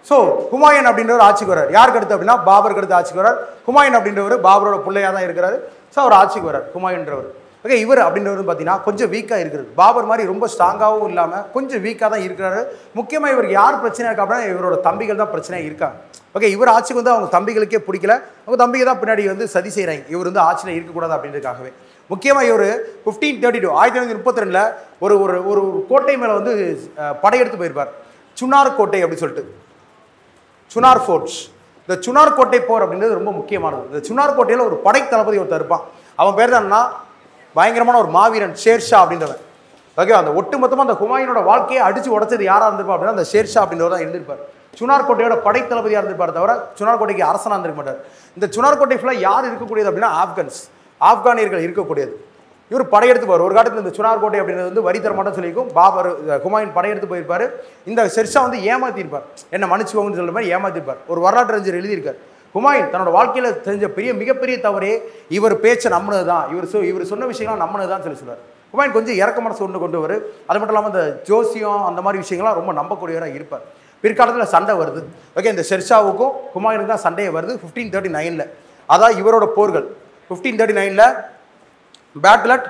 So Humayun அப்படின்றவர் ஆட்சிக்கு வரார் யாருக்கு அடுத்து அப்படின்னா பாபருக்கு அடுத்து ஆட்சிக்கு வரார் ஹுமாயூன் அப்படின்றவர் பாபரோட பிள்ளையாக தான் இருக்கிறாரு ஸோ அவர் ஆட்சிக்கு வரார் ஹுமாயூன்றவர் ஓகே இவர் அப்படின்றவர் பார்த்தீங்கன்னா கொஞ்சம் வீக்காக இருக்கிறது பாபர் மாதிரி ரொம்ப ஸ்ட்ராங்காகவும் இல்லாமல் கொஞ்சம் வீக்காக தான் இருக்கிறாரு முக்கியமாக இவருக்கு யார் பிரச்சனை இருக்கா அப்படின்னா இவரோட தம்பிகள் தான் பிரச்சனையாக இருக்காங்க ஓகே இவர் ஆட்சிக்கு வந்து அவங்க தம்பிகளுக்கே பிடிக்கல அவங்க தம்பிங்க தான் பின்னாடி வந்து சதி செய்கிறாங்க இவர் வந்து ஆட்சியில் இருக்கக்கூடாது அப்படின்றதுக்காகவே முக்கியமாக இவர் ஃபிஃப்டீன் தேர்ட்டி டூ ஆயிரத்தி தொள்ளாயிரத்தி முப்பத்தி ரெண்டில் ஒரு ஒரு ஒரு ஒரு கோட்டை மேலே வந்து அஹ், படையெடுத்து போயிருப்பார் சுனார் கோட்டை அப்படின்னு சொல்லிட்டு சுனார் ஃபோர்ட்ஸ் இந்த சுனார் கோட்டை போர் அப்படின்றது ரொம்ப முக்கியமானது இந்த சுனார் கோட்டையில் ஒரு படை தளபதி ஒருத்தர் இருப்பான் அவன் பேர் தான்னா பயங்கரமான ஒரு மாவீரன் ஷேர்ஷா அப்படின்றவன் ஓகே அந்த ஒட்டுமொத்தமாக அந்த ஹுமாயூனோட வாழ்க்கையை அடிச்சு உடைச்சது யாராக இருந்திருப்பா அப்படின்னா அந்த ஷேர்ஷா அப்படின்றவர் தான் இருந்திருப்பார் சுனார் கோட்டையோட படை தளபதியாக இருந்திருப்பார் தவிர சுனார் கோட்டைக்கு அரசனாக இருந்திருக்க மாட்டார் இந்த சுனார் கோட்டை ஃபுல்லாக யார் இருக்கக்கூடியது அப்படின்னா ஆப்கன்ஸ் ஆப்கானியர்கள் இருக்கக்கூடியது இவர் படையெடுத்து போவார் ஒரு காலத்தில் இந்த சுனார் கோட்டை அப்படின்றது வந்து வரி தர மாட்டோம்னு சொல்லியிருக்கும் பாபர் அஹ், ஹுமாயூன் படையெடுத்து போயிருப்பார் இந்த ஷெர்ஷா வந்து ஏமாத்திருப்பார் என்ன மன்னிச்சுக்கோங்கன்னு சொல்ற மாதிரி ஏமாத்திருப்பார் ஒரு வரலாற்று அறிஞர் எழுதியிருக்கார் ஹுமாயூன் தன்னோட வாழ்க்கையில் தெரிஞ்ச பெரிய மிகப்பெரிய தவறே இவர் பேச்சை நம்பினது தான் இவர் சொ இவர் சொன்ன விஷயங்கள்லாம் நம்பினது தான் சொல்லி சொல்றார் ஹுமாயூன் கொஞ்சம் இறக்க மனசு கொண்டு கொண்டு வரு அது மட்டும் இல்லாமல் இந்த ஜோசியம் அந்த மாதிரி விஷயங்கள்லாம் ரொம்ப நம்பக்கூடியவராக இருப்பார் பிற்காலத்தில் சண்டை வருது ஓகே இந்த ஷெர்ஷாவுக்கும் ஹுமாயூனுக்கு தான் சண்டையே வருது ஃபிஃப்டீன் தேர்ட்டி நைனில் அதான் இவரோட போர்கள் ஃபிஃப்டீன் தேர்ட்டி நைனில் பேட்லட்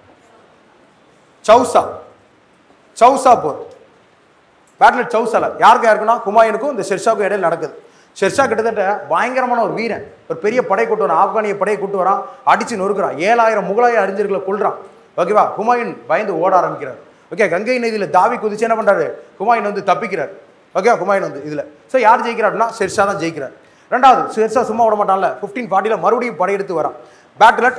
சௌசா சௌசா போர் பேட்லட் சௌசால யாருக்கு யாருக்குன்னா ஹுமாயூனுக்கும் இந்த ஷெர்ஷாவுக்கும் இடையில நடக்குது ஷெர்ஷா கிட்டத்தட்ட பயங்கரமான ஒரு வீரன் ஒரு பெரிய படை கூட்டு வரான் ஆப்கானிய படையை கூட்டு வரான் அடிச்சு நொறுக்குறான் ஏழாயிரம் முகலாய அறிஞர்களை கொள்றான் ஓகேவா ஹுமாயூன் பயந்து ஓட ஆரம்பிக்கிறார் ஓகே கங்கை நதியில் தாவி குதிச்சு என்ன பண்றாரு ஹுமாயூன் வந்து தப்பிக்கிறார் ஓகே ஹுமாயூன் வந்து இதில் ஸோ யார் ஜெயிக்கிறாருன்னா ஷெர்ஷா தான் ஜெயிக்கிறார் ரெண்டாவது ஷெர்ஷா சும்மா விட மாட்டான்ல ஃபிஃப்டீன் ஃபார்ட்டியில் மறுபடியும் படையெடுத்து வரான் பேட்லட்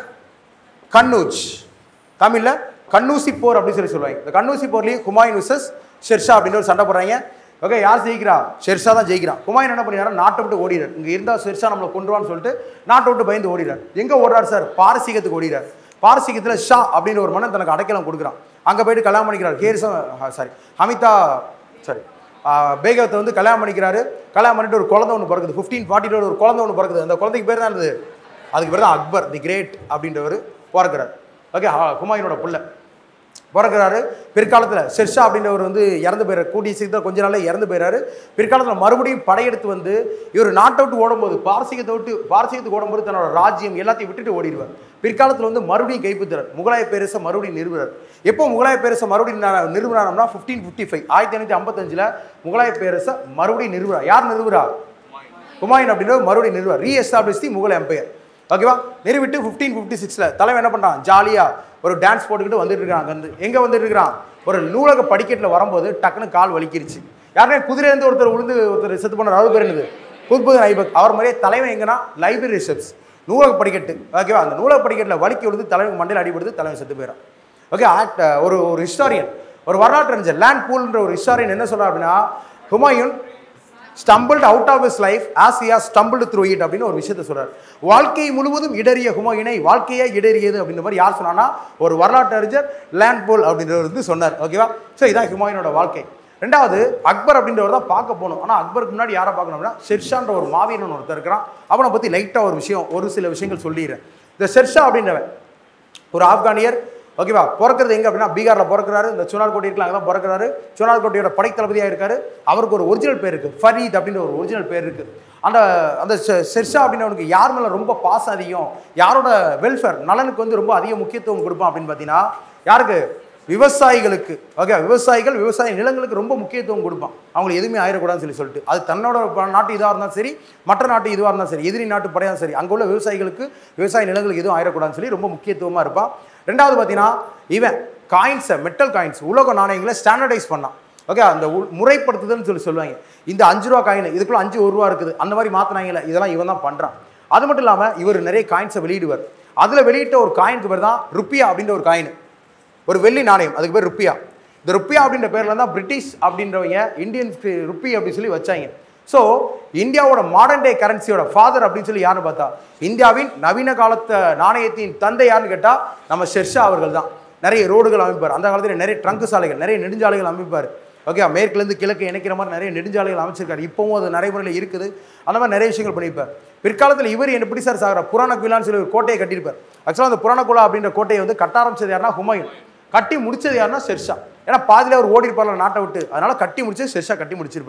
கண்ணூஜ் தமிழ்ல கண்ணூசி போர் அப்படின்னு சொல்லி சொல்லுவாங்க இந்த கண்ணூசி போர்லேயும் ஹுமாயூன் விசஸ் ஷெர்ஷா அப்படின்னு ஒரு சண்டை போடுறாங்க ஓகே யார் ஜெயிக்கிறா ஷெர்ஷா தான் ஜெயிக்கிறான் ஹுமாயூன் என்ன பண்ணிடுறாரு நாட்டை விட்டு ஓடிறார் இங்கே இருந்தால் ஷெர்ஷா நம்மளை கொண்டுவான்னு சொல்லிட்டு நாட்டை விட்டு பயந்து ஓடிறார் எங்கே ஓடுறாரு சார் பாரசீகத்துக்கு ஓடிறார் பாரசீகத்தில் ஷா அப்படின்னு ஒரு மன்னன் தனக்கு அடைக்கலம் கொடுக்குறான் அங்கே போயிட்டு கல்யாணம் பண்ணிக்கிறார் ஹேரிசம் சாரி ஹமிதா சாரி பேகத்தை வந்து கல்யாணம் பண்ணிக்கிறாரு கல்யாணம் பண்ணிட்டு ஒரு குழந்தை ஒன்று பிறகுது ஃபிஃப்டீன் ஃபார்ட்டி ஒரு குழந்தை ஒன்று பிறகுது அந்த குழந்தைக்கு பேர் தான் இருந்தது அதுக்கு பேர் தான் அக்பர் தி கிரேட் அப்படின்றவர் பிறக்கிறார் ஓகே ஹுமாயூனோட புள்ள பிறக்கிறாரு பிற்காலத்தில் ஷெர்ஷா அப்படின்றவர் வந்து இறந்து போயிறாரு கூடிய சீக்கிரம் கொஞ்ச நாள்ல இறந்து போயிறாரு பிற்காலத்தில் மறுபடியும் படையெடுத்து வந்து இவர் நாட்டை விட்டு ஓடும்போது பாரசீகத்தை விட்டு பாரசீகத்துக்கு ஓடும்போது தன்னோட ராஜ்யம் எல்லாத்தையும் விட்டுட்டு ஓடிடுவார் பிற்காலத்தில் வந்து மறுபடியும் கைப்பற்றுறார் முகலாய பேரரசை மறுபடியும் நிறுவுறார் எப்போ முகலாய பேரரசை மறுபடியும் ந- நிறுவனாரம்னா ஃபிஃப்டீன் ஃபிஃப்டி ஃபைவ் ஆயிரத்தி ஐநூற்றி ஐம்பத்தஞ்சில் முகலாய பேரரசை மறுபடியும் நிறுவுறா யார் நிறுவுறா ஹுமாயூன் அப்படின்றது மறுபடியும் நிறுவார் ரீஎஸ்டாப்ளிஷ் தி முகல் எம்பையர் ஓகேவா நிறுவிட்டு ஃபிஃப்டீன் ஃபிஃப்டி சிக்ஸில் தலைவன் என்ன பண்ணுறான் ஜாலியாக ஒரு டான்ஸ் போட்டுக்கிட்டு வந்துட்டு இருக்கான் வந்து எங்கே வந்துட்டு இருக்கிறான் ஒரு நூலக படிக்கட்டில் வரும்போது டக்குன்னு கால் வலிக்கிருச்சு யாருமே குதிரையிலேருந்து ஒருத்தர் உளுந்து ஒருத்தர் செத்து பண்ணார் அவர் பேர் என்னது புது புது ஐபக் அவர் மாதிரியே தலைவன் எங்கன்னா லைப்ரரி ரிசப்ஸ் நூலக படிக்கட்டு ஓகேவா அந்த நூலக படிக்கட்டில் வலிக்கி விழுந்து தலைவன் மண்டையில் அடிபடுது தலைவன் செத்து போயிடான் ஓகே ஆக்ட் ஒரு ஒரு ஹிஸ்டாரியன் ஒரு வரலாற்று அறிஞர் லேண்ட் பூல்ன்ற ஒரு ஹிஸ்டாரியன் என்ன சொல்றார் அப்படின்னா Humayun stumbled out of his life as he has stumbled through it அப்படின்னு ஒரு விஷயத்தை சொல்றார் வாழ்க்கை முழுவதும் இடறிய ஹுமாயூனை வாழ்க்கையே இடறியது அப்படின்ற மாதிரி யார் சொன்னான்னா ஒரு வரலாற்று அறிஞர் லேண்ட் போல் அப்படின்றவர் வந்து சொன்னார் ஓகேவா ஸோ இதான் ஹுமாயூனோட வாழ்க்கை ரெண்டாவது அக்பர் அப்படின்றவர் தான் பார்க்க போகணும் ஆனால் அக்பருக்கு முன்னாடி யாரை பார்க்கணும் அப்படின்னா ஷெர்ஷான்ற ஒரு மாவீரன் ஒருத்தர் இருக்கிறான் அவனை பற்றி லைட்டாக ஒரு விஷயம் ஒரு சில விஷயங்கள் சொல்லிடுறேன் இந்த ஷெர்ஷா அப்படின்றவன் ஒரு ஆப்கானியர் ஓகேவா பிறக்கிறது எங்கே அப்படின்னா பீகாரில் பிறக்கிறாரு இந்த சுனார் கோட்டை இருக்கலாம் அங்கே தான் பிறக்கிறாரு சுனார் கோட்டையோட படைத்தளபதியாக இருக்காரு அவருக்கு ஒரு ஒரிஜினல் பேர் இருக்குது ஃபரீத் அப்படின்ற ஒரு ஒரிஜினல் பேர் இருக்குது அந்த அந்த ஷெ- ஷெர்ஷா அப்படின்றவனுக்கு யார் மேலே ரொம்ப பாசம் அதிகம் யாரோட வெல்ஃபேர் நலனுக்கு வந்து ரொம்ப அதிக முக்கியத்துவம் கொடுப்பான் அப்படின்னு பார்த்தீங்கன்னா யாருக்கு விவசாயிகளுக்கு ஓகே விவசாயிகள் விவசாய நிலங்களுக்கு ரொம்ப முக்கியத்துவம் கொடுப்பான் அவங்களுக்கு எதுவுமே ஆயிடக்கூடாதுன்னு சொல்லி சொல்லிட்டு அது தன்னோட ப- நாட்டு இதாக இருந்தாலும் சரி மற்ற நாட்டு இதுவாக இருந்தாலும் சரி எதிரி நாட்டு படையாக சரி அங்கே உள்ள விவசாயிகளுக்கு விவசாய நிலங்களுக்கு எதுவும் ஆயிடக்கூடாதுன்னு சொல்லி ரொம்ப முக்கியத்துவமாக இருப்பான் ரெண்டாவது பார்த்தீங்கன்னா இவன் காயின்ஸை மெட்டல் காயின்ஸ் உலக நாணயங்களை ஸ்டாண்டர்டைஸ் பண்ணான் ஓகே அந்த உ- முறைப்படுத்துதல்னு சொல்லி சொல்லுவாங்க இந்த அஞ்சு ரூபா காயின் இதுக்குள்ள அஞ்சு ஒரு ரூபா இருக்குது அந்த மாதிரி மாற்றினாங்கல்ல இதெல்லாம் இவன் தான் பண்ணுறான் அது மட்டும் இல்லாமல் இவர் நிறைய காயின்ஸை வெளியிடுவார் அதில் வெளியிட்ட ஒரு காயினுக்கு பேர் தான் ருப்பியா அப்படின்ற ஒரு காயின் ஒரு வெள்ளி நாணயம் அதுக்கு பேர் ருப்பியா இந்த ருப்பியா அப்படின்ற பேர்ல தான் பிரிட்டிஷ் அப்படின்றவங்க இந்தியன் ருப்பி அப்படின்னு சொல்லி வச்சாங்க ஸோ இந்தியாவோட மாடர்ன் டே கரன்சியோட ஃபாதர் அப்படின்னு சொல்லி யாருன்னு பார்த்தா இந்தியாவின் நவீன காலத்து நாணயத்தின் தந்தை யாருன்னு கேட்டால் நம்ம ஷெர்ஷா அவர்கள் தான் நிறைய ரோடுகள் அமைப்பார் அந்த காலத்தில் நிறைய ட்ரங்கு சாலைகள் நிறைய நெடுஞ்சாலைகள் அமைப்பார் ஓகே மேற்குலேருந்து கிழக்கு இணைக்கிற மாதிரி நிறைய நெடுஞ்சாலைகள் அமைச்சிருக்காரு இப்போவும் அது நடைமுறையில் இருக்குது அந்த மாதிரி நிறைய விஷயங்கள் பண்ணியிருப்பார் பிற்காலத்தில் இவர் என்ன எப்படி சார் சாகிற புராண குலான்னு சொல்லி ஒரு கோட்டையை கட்டியிருப்பார் ஆக்சுவலாக அந்த புராண குலா அப்படின்ற கோட்டையை வந்து கட்ட ஆரம்பிச்சது யாருன்னா ஹுமாயூன் கட்டி முடிச்சது யாருன்னா ஷெர்ஷா ஏன்னா பாதியில் அவர் ஓடி இருப்பார்ல நாட்டை விட்டு அதனால கட்டி முடிச்சு ஷெர்ஷா கட்டி முடிச்சிருப்பார்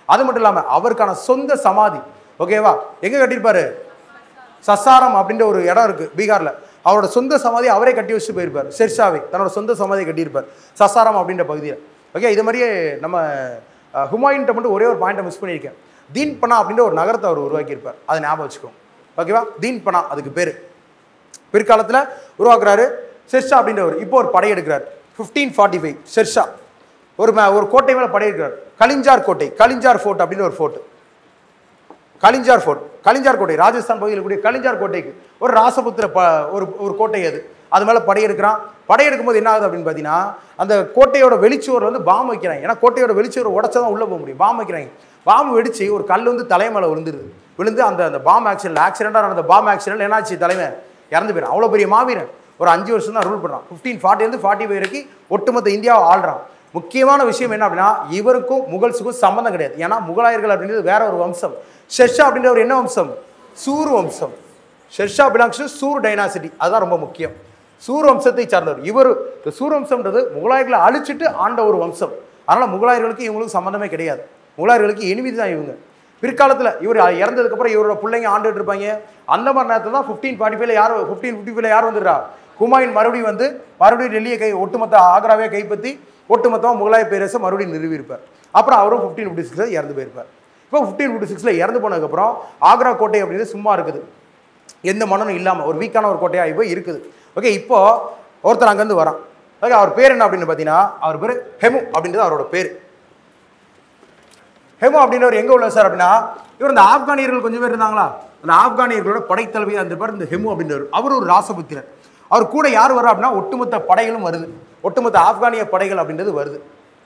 அது மட்டும் இல்லாமல் அவருக்கான சொந்த சமாதி ஓகேவா எங்கே கட்டியிருப்பாரு சசாரம் அப்படின்ற ஒரு இடம் இருக்கு பீகார்ல அவரோட சொந்த சமாதி அவரே கட்டி வச்சுட்டு போயிருப்பார் ஷெர்ஷாவை தன்னோட சொந்த சமாதியை கட்டியிருப்பார் சசாரம் அப்படின்ற பகுதியில் ஓகே இது மாதிரியே நம்ம அஹ், ஹுமாயூன்ட்ட மட்டும் ஒரே ஒரு பாயிண்ட்டை மிஸ் பண்ணியிருக்கேன் தீன் பனா அப்படின்ற ஒரு நகரத்தை அவர் உருவாக்கியிருப்பார் அதை ஞாபகம் வச்சுக்கோங்க ஓகேவா தீன் பனா அதுக்கு பேர் பிற்காலத்தில் உருவாக்குறாரு ஷெர்ஷா அப்படின்றவர் இப்போ ஒரு படை எடுக்கிறார் ஃபிஃப்டீன் ஃபார்ட்டி ஃபைவ் ஷெர்ஷா ஒரு ம- ஒரு கோட்டை மேலே படையெடுக்கிறார் கலிஞ்சார் கோட்டை கலிஞ்சார் ஃபோர்ட் அப்படின்னு ஒரு ஃபோர்ட் கலிஞ்சார் ஃபோர்ட் கலிஞ்சார் கோட்டை ராஜஸ்தான் பகுதியில் கூடிய கலிஞ்சார் கோட்டைக்கு ஒரு ராசபுத்திர ப ஒரு ஒரு கோட்டை அது அது மேலே படையெடுக்கிறான் படையெடுக்கும் போது என்ன ஆகுது அப்படின்னு பார்த்தீங்கன்னா அந்த கோட்டையோட வெளிச்சுவரில் வந்து பாம் வைக்கிறாங்க ஏன்னா கோட்டையோட வெளிச்சுவர் உடச்சா தான் உள்ளே போக முடியும் பாம் வைக்கிறாங்க பாம் வெடிச்சு ஒரு கல் வந்து தலை மேலே விழுந்துருது விழுந்து அந்த அந்த பாம் ஆக்சிடென்ட் ஆக்சிடென்ட்டாக நடந்த பாம் ஆக்சிடென்ட் என்னாச்சு தலைமை இறந்து போயிடும் அவ்வளோ பெரிய மாவீரன் ஒரு அஞ்சு வருஷம் தான் ரூல் பண்ணுறான் ஃபிஃப்டீன் ஃபார்ட்டிலேருந்து ஃபார்ட்டி ஃபைவ் வரைக்கும் ஒட்டுமொத்த இந்தியாவை ஆள்றான் முக்கியமான விஷயம் என்ன அப்படின்னா இவருக்கும் முகல்ஸுக்கும் சம்மந்தம் கிடையாது ஏன்னா முகலாயர்கள் அப்படின்றது வேற ஒரு வம்சம் ஷெர்ஷா அப்படின்ற ஒரு என்ன வம்சம் சூர் வம்சம் Shershah belongs to Sur dynasty அதுதான் ரொம்ப முக்கியம் சூர் வம்சத்தை சார்ந்தவர் இவர் இந்த சூர் வம்சம்ன்றது முகலாயர்களை அழிச்சிட்டு ஆண்ட ஒரு வம்சம் அதனால் முகலாயர்களுக்கு இவங்களுக்கு சம்மந்தமே கிடையாது முகலாயர்களுக்கு எனிமிதி தான் இவங்க பிற்காலத்தில் இவர் இறந்ததுக்கப்புறம் இவரோட பிள்ளைங்க ஆண்டுட்டு இருப்பாங்க அந்த மாதிரி நேரத்தில் தான் ஃபிஃப்டீன் ஃபார்ட்டி ஃபைவ்ல யார் ஃபிஃப்டீன் ஃபிஃப்டி ஃபைவ்ல யார் வந்துடுறா ஹுமாயூன் மறுபடியும் வந்து மறுபடியும் டெல்லியை கை ஒட்டுமொத்த ஆக்ராவே கைப்பற்றி ஒட்டுமொத்தமாக முகலாய பேரரசை மறுபடியும் நிறுவியிருப்பார் அப்புறம் அவரும் ஃபிஃப்டீன் ஃபிஃப்டி சிக்ஸில் இறந்து போயிருப்பார் இப்போ ஃபிஃப்டீன் ஃபிஃப்டி சிக்ஸில் இறந்து போனதுக்கப்புறம் ஆக்ரா கோட்டை அப்படின்றது சும்மா இருக்குது எந்த மனனும் இல்லாமல் ஒரு வீக்கான ஒரு கோட்டையாக இப்போ இருக்குது ஓகே இப்போ ஒருத்தர் அங்கேருந்து வரான் ஓகே அவர் பேர் என்ன அப்படின்னு பார்த்தீங்கன்னா அவர் பேர் ஹெமு அப்படின்றது அவரோட பேர் ஹெமு அப்படின்றவர் எங்கே உள்ள சார் அப்படின்னா இவர் இந்த ஆப்கானியர்கள் கொஞ்சம் பேர் இருந்தாங்களா அந்த ஆப்கானியர்களோட படைத்தலைவி அந்த பேர் இந்த ஹெமு அப்படின்றவர் அவர் ஒரு ராசபுத்திரர் அவர் கூட யார் வர்றா அப்படின்னா ஒட்டுமொத்த படைகளும் வருது ஒட்டுமொத்த ஆப்கானிய படைகள் அப்படின்றது வருது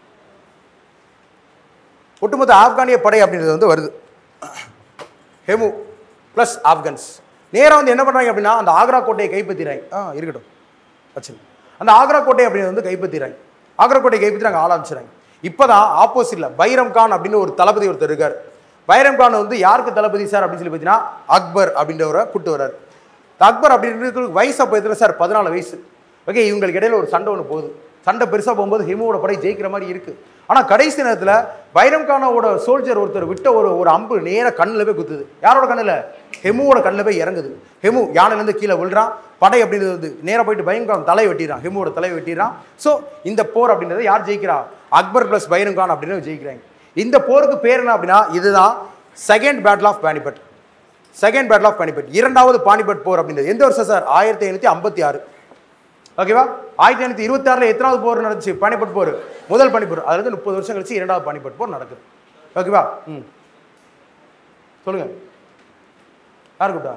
ஒட்டுமொத்த ஆப்கானிய படை அப்படின்றது வந்து வருது ஹெமு ப்ளஸ் ஆப்கன்ஸ் நேராக வந்து என்ன பண்ணுறாங்க அப்படின்னா அந்த ஆக்ரா கோட்டையை கைப்பற்றிடுறாங்க ஆ இருக்கட்டும் வச்சுருங்க அந்த ஆக்ரா கோட்டை அப்படின்னு வந்து கைப்பற்றிடுறாங்க ஆக்ரா கோட்டையை கைப்பற்றி ஆள ஆரம்பிச்சிடுறாங்க இப்போ தான் ஆப்போசிட்டில் பைரம் கான் அப்படின்னு ஒரு தளபதி ஒருத்தர் இருக்கார் பைரம் கான் வந்து யாருக்கு தளபதி சார் அப்படின்னு சொல்லி பார்த்தீங்கன்னா அக்பர் அப்படின்றவரை கூட்டு வர்றாரு இந்த அக்பர் அப்படின்றது வயசு அப்போ எத்தனை சார் பதினாலு வயசு ஓகே இவங்களுக்கு இடையில ஒரு சண்டை ஒன்று போகுது சண்டை பெருசாக போகும்போது ஹிமுவோட படை ஜெயிக்கிற மாதிரி இருக்கு ஆனால் கடைசி நேரத்தில் பைரம் கானோட சோல்ஜர் ஒருத்தர் விட்ட ஒரு ஒரு அம்பு நேராக கண்ணில் போய் குத்துது யாரோட கண்ணில் ஹெமுவோட கண்ணில் போய் இறங்குது ஹெமு யானையிலேருந்து கீழே விழுறான் படை அப்படின்றது வந்து நேராக போயிட்டு பைரங்கான் தலை வெட்டிடுறான் ஹெமுவோட தலை வெட்டிடுறான் ஸோ இந்த போர் அப்படின்றத யார் ஜெயிக்கிறா அக்பர் ப்ளஸ் பைரங்கான் அப்படின்னு ஜெயிக்கிறாங்க இந்த போருக்கு பேர் என்ன அப்படின்னா இதுதான் second battle of Panipat second battle of Panipat இரண்டாவது பானிபட் போர் அப்படின்றது எந்த வருஷம் சார் ஆயிரத்தி ஐநூற்றி ஐம்பத்தி ஆறு ஓகேவா ஆயிரத்தி ஐநூற்றி இருபத்தி ஆறில் எத்தனாவது போர் நடந்துச்சு பானிபட் போர் முதல் பானிபட் அதுல இருந்து முப்பது வருஷம் கழிச்சு இரண்டாவது பானிபட் போர் நடக்குது ஓகேவா ம் சொல்லுங்க யார் கூப்பிட்டா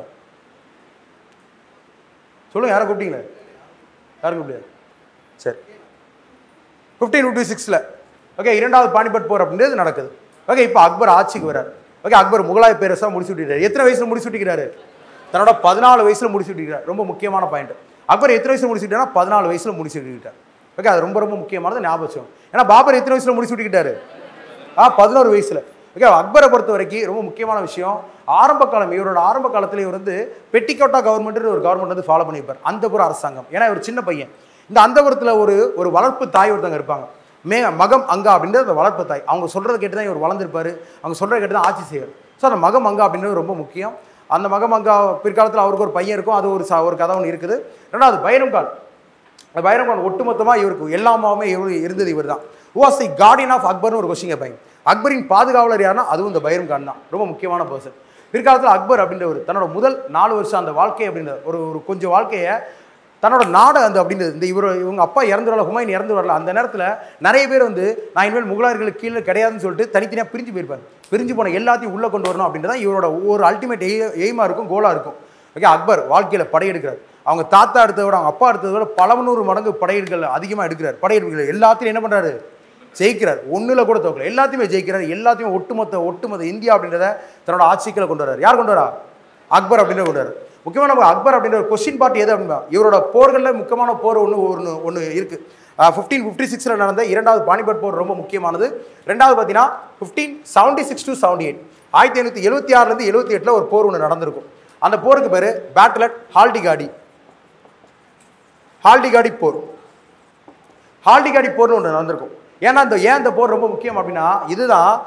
சொல்லுங்க யாரை கூப்பிட்டீங்களே யாரும் கூப்பிட்டீங்க சரி ஃபிஃப்டீன் ஃபிஃப்டி சிக்ஸில் ஓகே இரண்டாவது பானிபட் போர் அப்படின்றது நடக்குது ஓகே இப்போ அக்பர் ஆட்சிக்கு வரார் ஓகே அக்பர் முகலாய பேரரசா முடிச்சு விட்டுறாரு எத்தனை வயசுல முடிச்சு விட்டுக்கிறாரு தன்னோட பதினாலு வயசுல முடிச்சு விட்டுக்கிறார் ரொம்ப முக்கியமான பாயிண்ட் அக்பர் எத்தனை வயசுல முடிச்சு விட்டாருன்னா பதினாலு வயசுல முடிச்சு விட்டுக்கிட்டார் ஓகே அது ரொம்ப ரொம்ப முக்கியமானது ஞாபகம் வச்சுக்கணும். ஏன்னா பாபர் எத்தனை வயசுல முடிச்சு விட்டுக்கிட்டாரு ஆ பதினோரு வயசுல ஓகே அக்பரை பொறுத்த வரைக்கும் ரொம்ப முக்கியமான விஷயம் ஆரம்ப காலம் இவரோட ஆரம்ப காலத்துல இவர் வந்து பெட்டிக்கோட்டா கவர்மெண்ட் ஒரு கவர்மெண்ட் வந்து ஃபாலோ பண்ணியிருப்பார் அந்தபுர அரசாங்கம் ஏன்னா இவர் சின்ன பையன் இந்த அந்தபுரத்தில் ஒரு ஒரு வளர்ப்பு தாய் ஒருத்தவங்க இருப்பாங்க மே மகம் அங்கா அப்படின்றது அந்த வளர்ப்பு தாய் அவங்க சொல்கிறத கேட்டு தான் இவர் வளர்ந்துருப்பாரு அவங்க சொல்கிறத கேட்டு தான் ஆட்சி செய்வார் ஸோ அந்த மகம் அங்கா அப்படின்றது ரொம்ப முக்கியம் அந்த மகம் அங்கா பிற்காலத்தில் அவருக்கு ஒரு பையன் இருக்கும் அது ஒரு ச- ஒரு கதை ஒன்று இருக்குது ரெண்டாவது பைரங்கால் அந்த பைரங்கால் ஒட்டுமொத்தமாக இவருக்கு எல்லாமே இவர் இருந்தது இவர் தான் வாஸ் தி கார்டியன் ஆஃப் அக்பர்னு ஒரு கொஸ்டின் கேட்பாங்க அக்பரின் பாதுகாவலர் யாருன்னா அதுவும் இந்த பைரம் கான் தான் ரொம்ப முக்கியமான பர்சன் பிற்காலத்தில் அக்பர் அப்படின்றவர் தன்னோட முதல் நாலு வருஷம் அந்த வாழ்க்கை அப்படின்ற ஒரு ஒரு கொஞ்சம் வாழ்க்கையை தன்னோட நாடு அந்த அப்படின்றது இந்த இவர் இவங்க அப்பா இறந்து வரல ஹுமாயூன் இறந்து வரல அந்த நேரத்தில் நிறைய பேர் வந்து நான் இனிமேல் முகலாயர்களுக்கு கீழே கிடையாதுன்னு சொல்லிட்டு தனித்தனியாக பிரிஞ்சு போயிருப்பாங்க பிரிஞ்சு போன எல்லாத்தையும் உள்ளே கொண்டு வரணும் அப்படின்றது தான் இவரோட ஒரு அல்டிமேட் எய்மாக இருக்கும் கோலாக இருக்கும் ஓகே அக்பர் வாழ்க்கையில் படையெடுக்கிறார் அவங்க தாத்தா எடுத்ததை விட அவங்க அப்பா எடுத்ததை விட பல நூறு மடங்கு படையெடுகள் அதிகமாக எடுக்கிறார் படையெடுப்புகள் எல்லாத்தையும் என்ன பண்ணுறாரு ஜெயிக்கிறார் ஒண்ணுல கூட தோக்கல எல்லாத்தையுமே ஜெயிக்கிறார் எல்லாத்தையும் ஒட்டுமொத்த ஒட்டுமொத்த இந்தியா அப்படின்றத தன்னோட ஆட்சிக்குள்ள கொண்டு வர்றாரு யார் கொண்டு வரா அக்பர் அப்படின்ற கொண்டு வர்றாரு முக்கியமாக நம்ம அக்பர் அப்படின்ற ஒரு கொஸ்டின் பார்ட் எது அப்படின்னா இவரோட போர்களில் முக்கியமான போர் ஒன்று ஒன்று ஒன்று இருக்கு ஃபிஃப்டீன் ஃபிஃப்டி சிக்ஸில் நடந்த இரண்டாவது பானிபட் போர் ரொம்ப முக்கியமானது ரெண்டாவது பார்த்தீங்கன்னா fifteen seventy six to seventy eight ஆயிரத்தி ஐநூற்றி எழுபத்தி ஆறுலேருந்து எழுபத்தி எட்டில் ஒரு போர் ஒன்று நடந்திருக்கும் அந்த போருக்கு பேர் பேட்டில் அட் ஹால்டிகாடி ஹால்டிகாடி போர் ஹால்டிகாடி போர்னு ஒன்று நடந்திருக்கும் ஏன்னா இந்த ஏன் இந்த போர் ரொம்ப முக்கியம் அப்படின்னா இதுதான்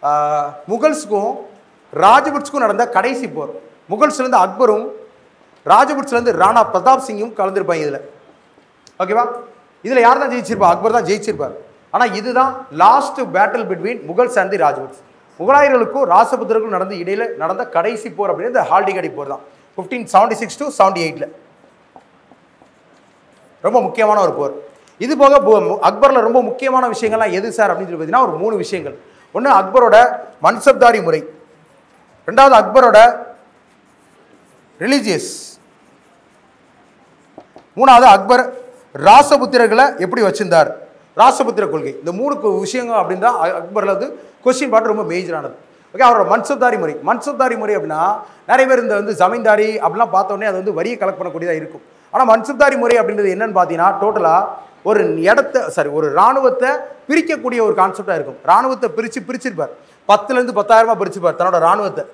ஆஹ், முகல்ஸுக்கும் ராஜபுட்ஸ்க்கும் நடந்த கடைசி போர் முகல்ஸ்லேருந்து அக்பரும் ராஜபுட்ஸ்லேருந்து ராணா பிரதாப் சிங்கும் கலந்துருப்பாங்க இதில் ஓகேவா இதில் யார் தான் ஜெயிச்சிருப்பா அக்பர் தான் ஜெயிச்சிருப்பார் ஆனால் இதுதான் last battle between Mughals and the Rajputs முகலாயர்களுக்கும் ராசபுத்திரருக்கும் நடந்த இடையில நடந்த கடைசி போர் அப்படின்னு இந்த ஹால்டிகடி போர் தான் fifteen seventy six to seventy எயிட்டில் ரொம்ப முக்கியமான ஒரு போர் இது போக பு- அக்பர்ல ரொம்ப முக்கியமான விஷயங்கள்லாம் எது சார் அப்படின்னு சொல்லி பார்த்தீங்கன்னா ஒரு மூணு விஷயங்கள் ஒன்று அக்பரோட மன்சப்தாரி முறை ரெண்டாவது அக்பரோட ரிலீஜியஸ் மூணாவது அக்பர் ராசபுத்திரர்களை எப்படி வச்சிருந்தார் ராசபுத்திர கொள்கை இந்த மூணு கு- விஷயங்கள் அப்படின்னு தான் அ- அக்பர்ல வந்து கொஸ்டின் பாட்டு ரொம்ப மேஜரானது ஓகே அவரோட மன்சப்தாரி முறை மன்சப்தாரி முறை அப்படின்னா நிறைய பேர் இந்த வந்து ஜமீன்தாரி அப்படிலாம் பார்த்தோன்னே அது வந்து வரியை கலெக்ட் பண்ணக்கூடியதாக இருக்கும் ஆனால் மன்சப்தாரி முறை அப்படின்றது என்னன்னு பார்த்தீங்கன்னா டோட்டலாக ஒரு இடத்த சாரி ஒரு இராணுவத்தை பிரிக்கக்கூடிய ஒரு கான்செப்டாக இருக்கும் இராணுவத்தை பிரித்து பிரிச்சிருப்பார் பத்துலேருந்து பத்தாயிரமா பிரிச்சுப்பார் தன்னோட இராணுவத்தை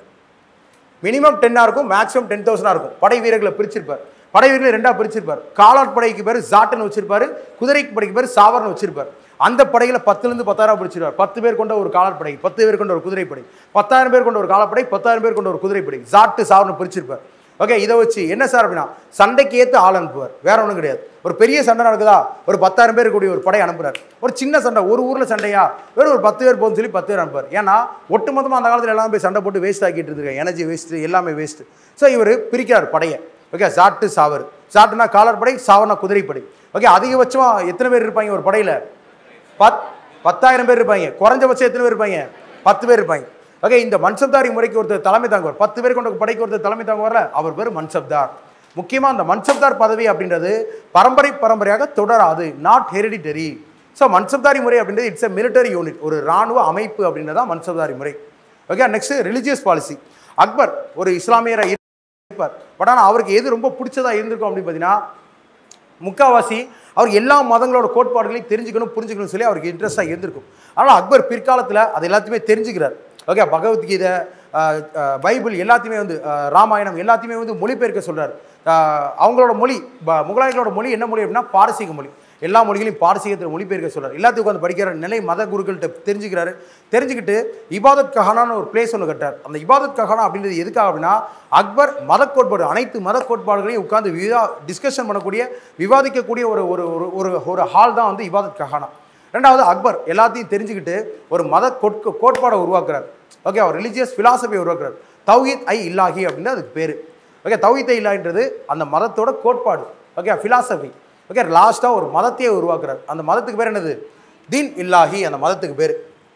மினிமம் டென்னாக இருக்கும் மேக்ஸிமம் டென் தௌசண்டாக இருக்கும் படை வீரர்களை பிரிச்சிருப்பார் படை வீரர்களை ரெண்டாக பிரிச்சிருப்பார் காலாட் படைக்கு பேர் ஜாட்டுன்னு வச்சிருப்பாரு குதிரைக்கு படைக்கு பேர் சாவர்னு வச்சிருப்பார் அந்த படையில பத்துலேருந்து பத்தாயிரம் பிரிச்சிருவார் பத்து பேர் கொண்ட ஒரு காலாட் படை பத்து பேர் கொண்ட ஒரு குதிரைப்படை பத்தாயிரம் பேர் கொண்ட ஒரு காலாப்படை பத்தாயிரம் பேர் கொண்ட ஒரு குதிரைப்படை ஜாட்டு சாவர்னு பிரிச்சிருப்பார் ஓகே இதை வச்சு என்ன சார் அப்படின்னா சண்டைக்கு ஏற்று ஆள் அனுப்புவார் வேற ஒன்றும் கிடையாது ஒரு பெரிய சண்டை நடக்குதா ஒரு பத்தாயிரம் பேர் கூடிய ஒரு படை அனுப்புறார் ஒரு சின்ன சண்டை ஒரு ஊரில் சண்டையா வெறும் ஒரு பத்து பேர் போகும்னு சொல்லி பத்து பேர் அனுப்புவார் ஏன்னா ஒட்டுமொத்தமாக அந்த காலத்தில் எல்லாமே போய் சண்டை போட்டு வேஸ்ட் ஆக்கிட்டு இருக்காங்க எனர்ஜி வேஸ்ட்டு எல்லாமே வேஸ்ட்டு ஸோ இவர் பிரிக்கிறார் படையை ஓகே சாட்டு சாவர் சாட்டுனா காலர் படை சாவர்னா குதிரைப்படை ஓகே அதிகபட்சமாக எத்தனை பேர் இருப்பாங்க ஒரு படையில் பத் பத்தாயிரம் பேர் இருப்பாங்க குறைஞ்சபட்சம் எத்தனை பேர் இருப்பாங்க பத்து பேர் இருப்பாங்க ஓகே இந்த மன்சப்தாரி முறைக்கு ஒருத்தர் தலைமை தாங்குவார் பத்து பேர் கொண்ட படைக்கு ஒருத்தர் தலைமை தாங்குவார்ல அவர் பேர் மன்சப்தார் முக்கியமாக அந்த மன்சப்தார் பதவி அப்படின்றது பரம்பரை பரம்பரையாக தொடராது நாட் ஹெரிடிட்டரி ஸோ மன்சப்தாரி முறை அப்படின்றது இட்ஸ் எ military யூனிட் ஒரு இராணுவ அமைப்பு அப்படின்றதா மன்சப்தாரி முறை okay next religious policy Akbar ஒரு இஸ்லாமியரை இருப்பார் பட் ஆனால் அவருக்கு எது ரொம்ப பிடிச்சதா இருந்திருக்கும் அப்படின்னு பார்த்தீங்கன்னா முக்காவாசி அவர் எல்லா மதங்களோட கோட்பாடுகளையும் தெரிஞ்சுக்கணும் புரிஞ்சுக்கணும்னு சொல்லி அவருக்கு இன்ட்ரெஸ்டாக இருந்திருக்கும் ஆனால் அக்பர் பிற்காலத்தில் அது எல்லாத்தையுமே தெரிஞ்சுக்கிறார் okay Bhagavad Gita ah, ah, Bible எல்லாத்தையுமே வந்து அஹ், ராமாயணம் எல்லாத்தையுமே வந்து மொழிபெயர்க்க சொல்றார் அஹ், அவங்களோட மொழி ப- முகலாயர்களோட மொழி என்ன மொழி அப்படின்னா பாரசீக மொழி எல்லா மொழிகளையும் பாரசீகத்தில் மொழிபெயர்க்க சொல்றார் எல்லாத்துக்கும் உட்காந்து படிக்கிற நிலை மத குருக்கள்கிட்ட தெரிஞ்சுக்கிறாரு தெரிஞ்சுக்கிட்டு இபாதத் கஹானான்னு ஒரு பிளேஸ் ஒன்று கட்டார் அந்த இபாதத் கஹானா அப்படின்றது எதுக்காக அப்படின்னா அக்பர் மத கோட்பாடு அனைத்து மத கோட்பாடுகளையும் உட்காந்து விவா டிஸ்கஷன் பண்ணக்கூடிய விவாதிக்கக்கூடிய ஒரு ஒரு ஒரு- ஒரு ஒரு ஹால் தான் வந்து இபாதத் கஹானா ரெண்டாவது அக்பர் எல்லாத்தையும் தெரிஞ்சுக்கிட்டு ஒரு மத கோட்க கோட்பாடை உருவாக்குறார் ஓகே அவர் ரிலீஜியஸ் ஃபிலாசபியை உருவாக்குறார் தௌஹீத் ஐ இல்லாஹி அப்படின்னு அதுக்கு பேர் ஓகே தௌஹீத் ஐ இல்லாஹின்றது அந்த மதத்தோட கோட்பாடு ஓகே ஃபிலாசபி ஓகே லாஸ்ட்டாக ஒரு மதத்தையே உருவாக்குறார் அந்த மதத்துக்கு பேர் என்னது தீன் இல்லாஹி அந்த மதத்துக்கு பேர்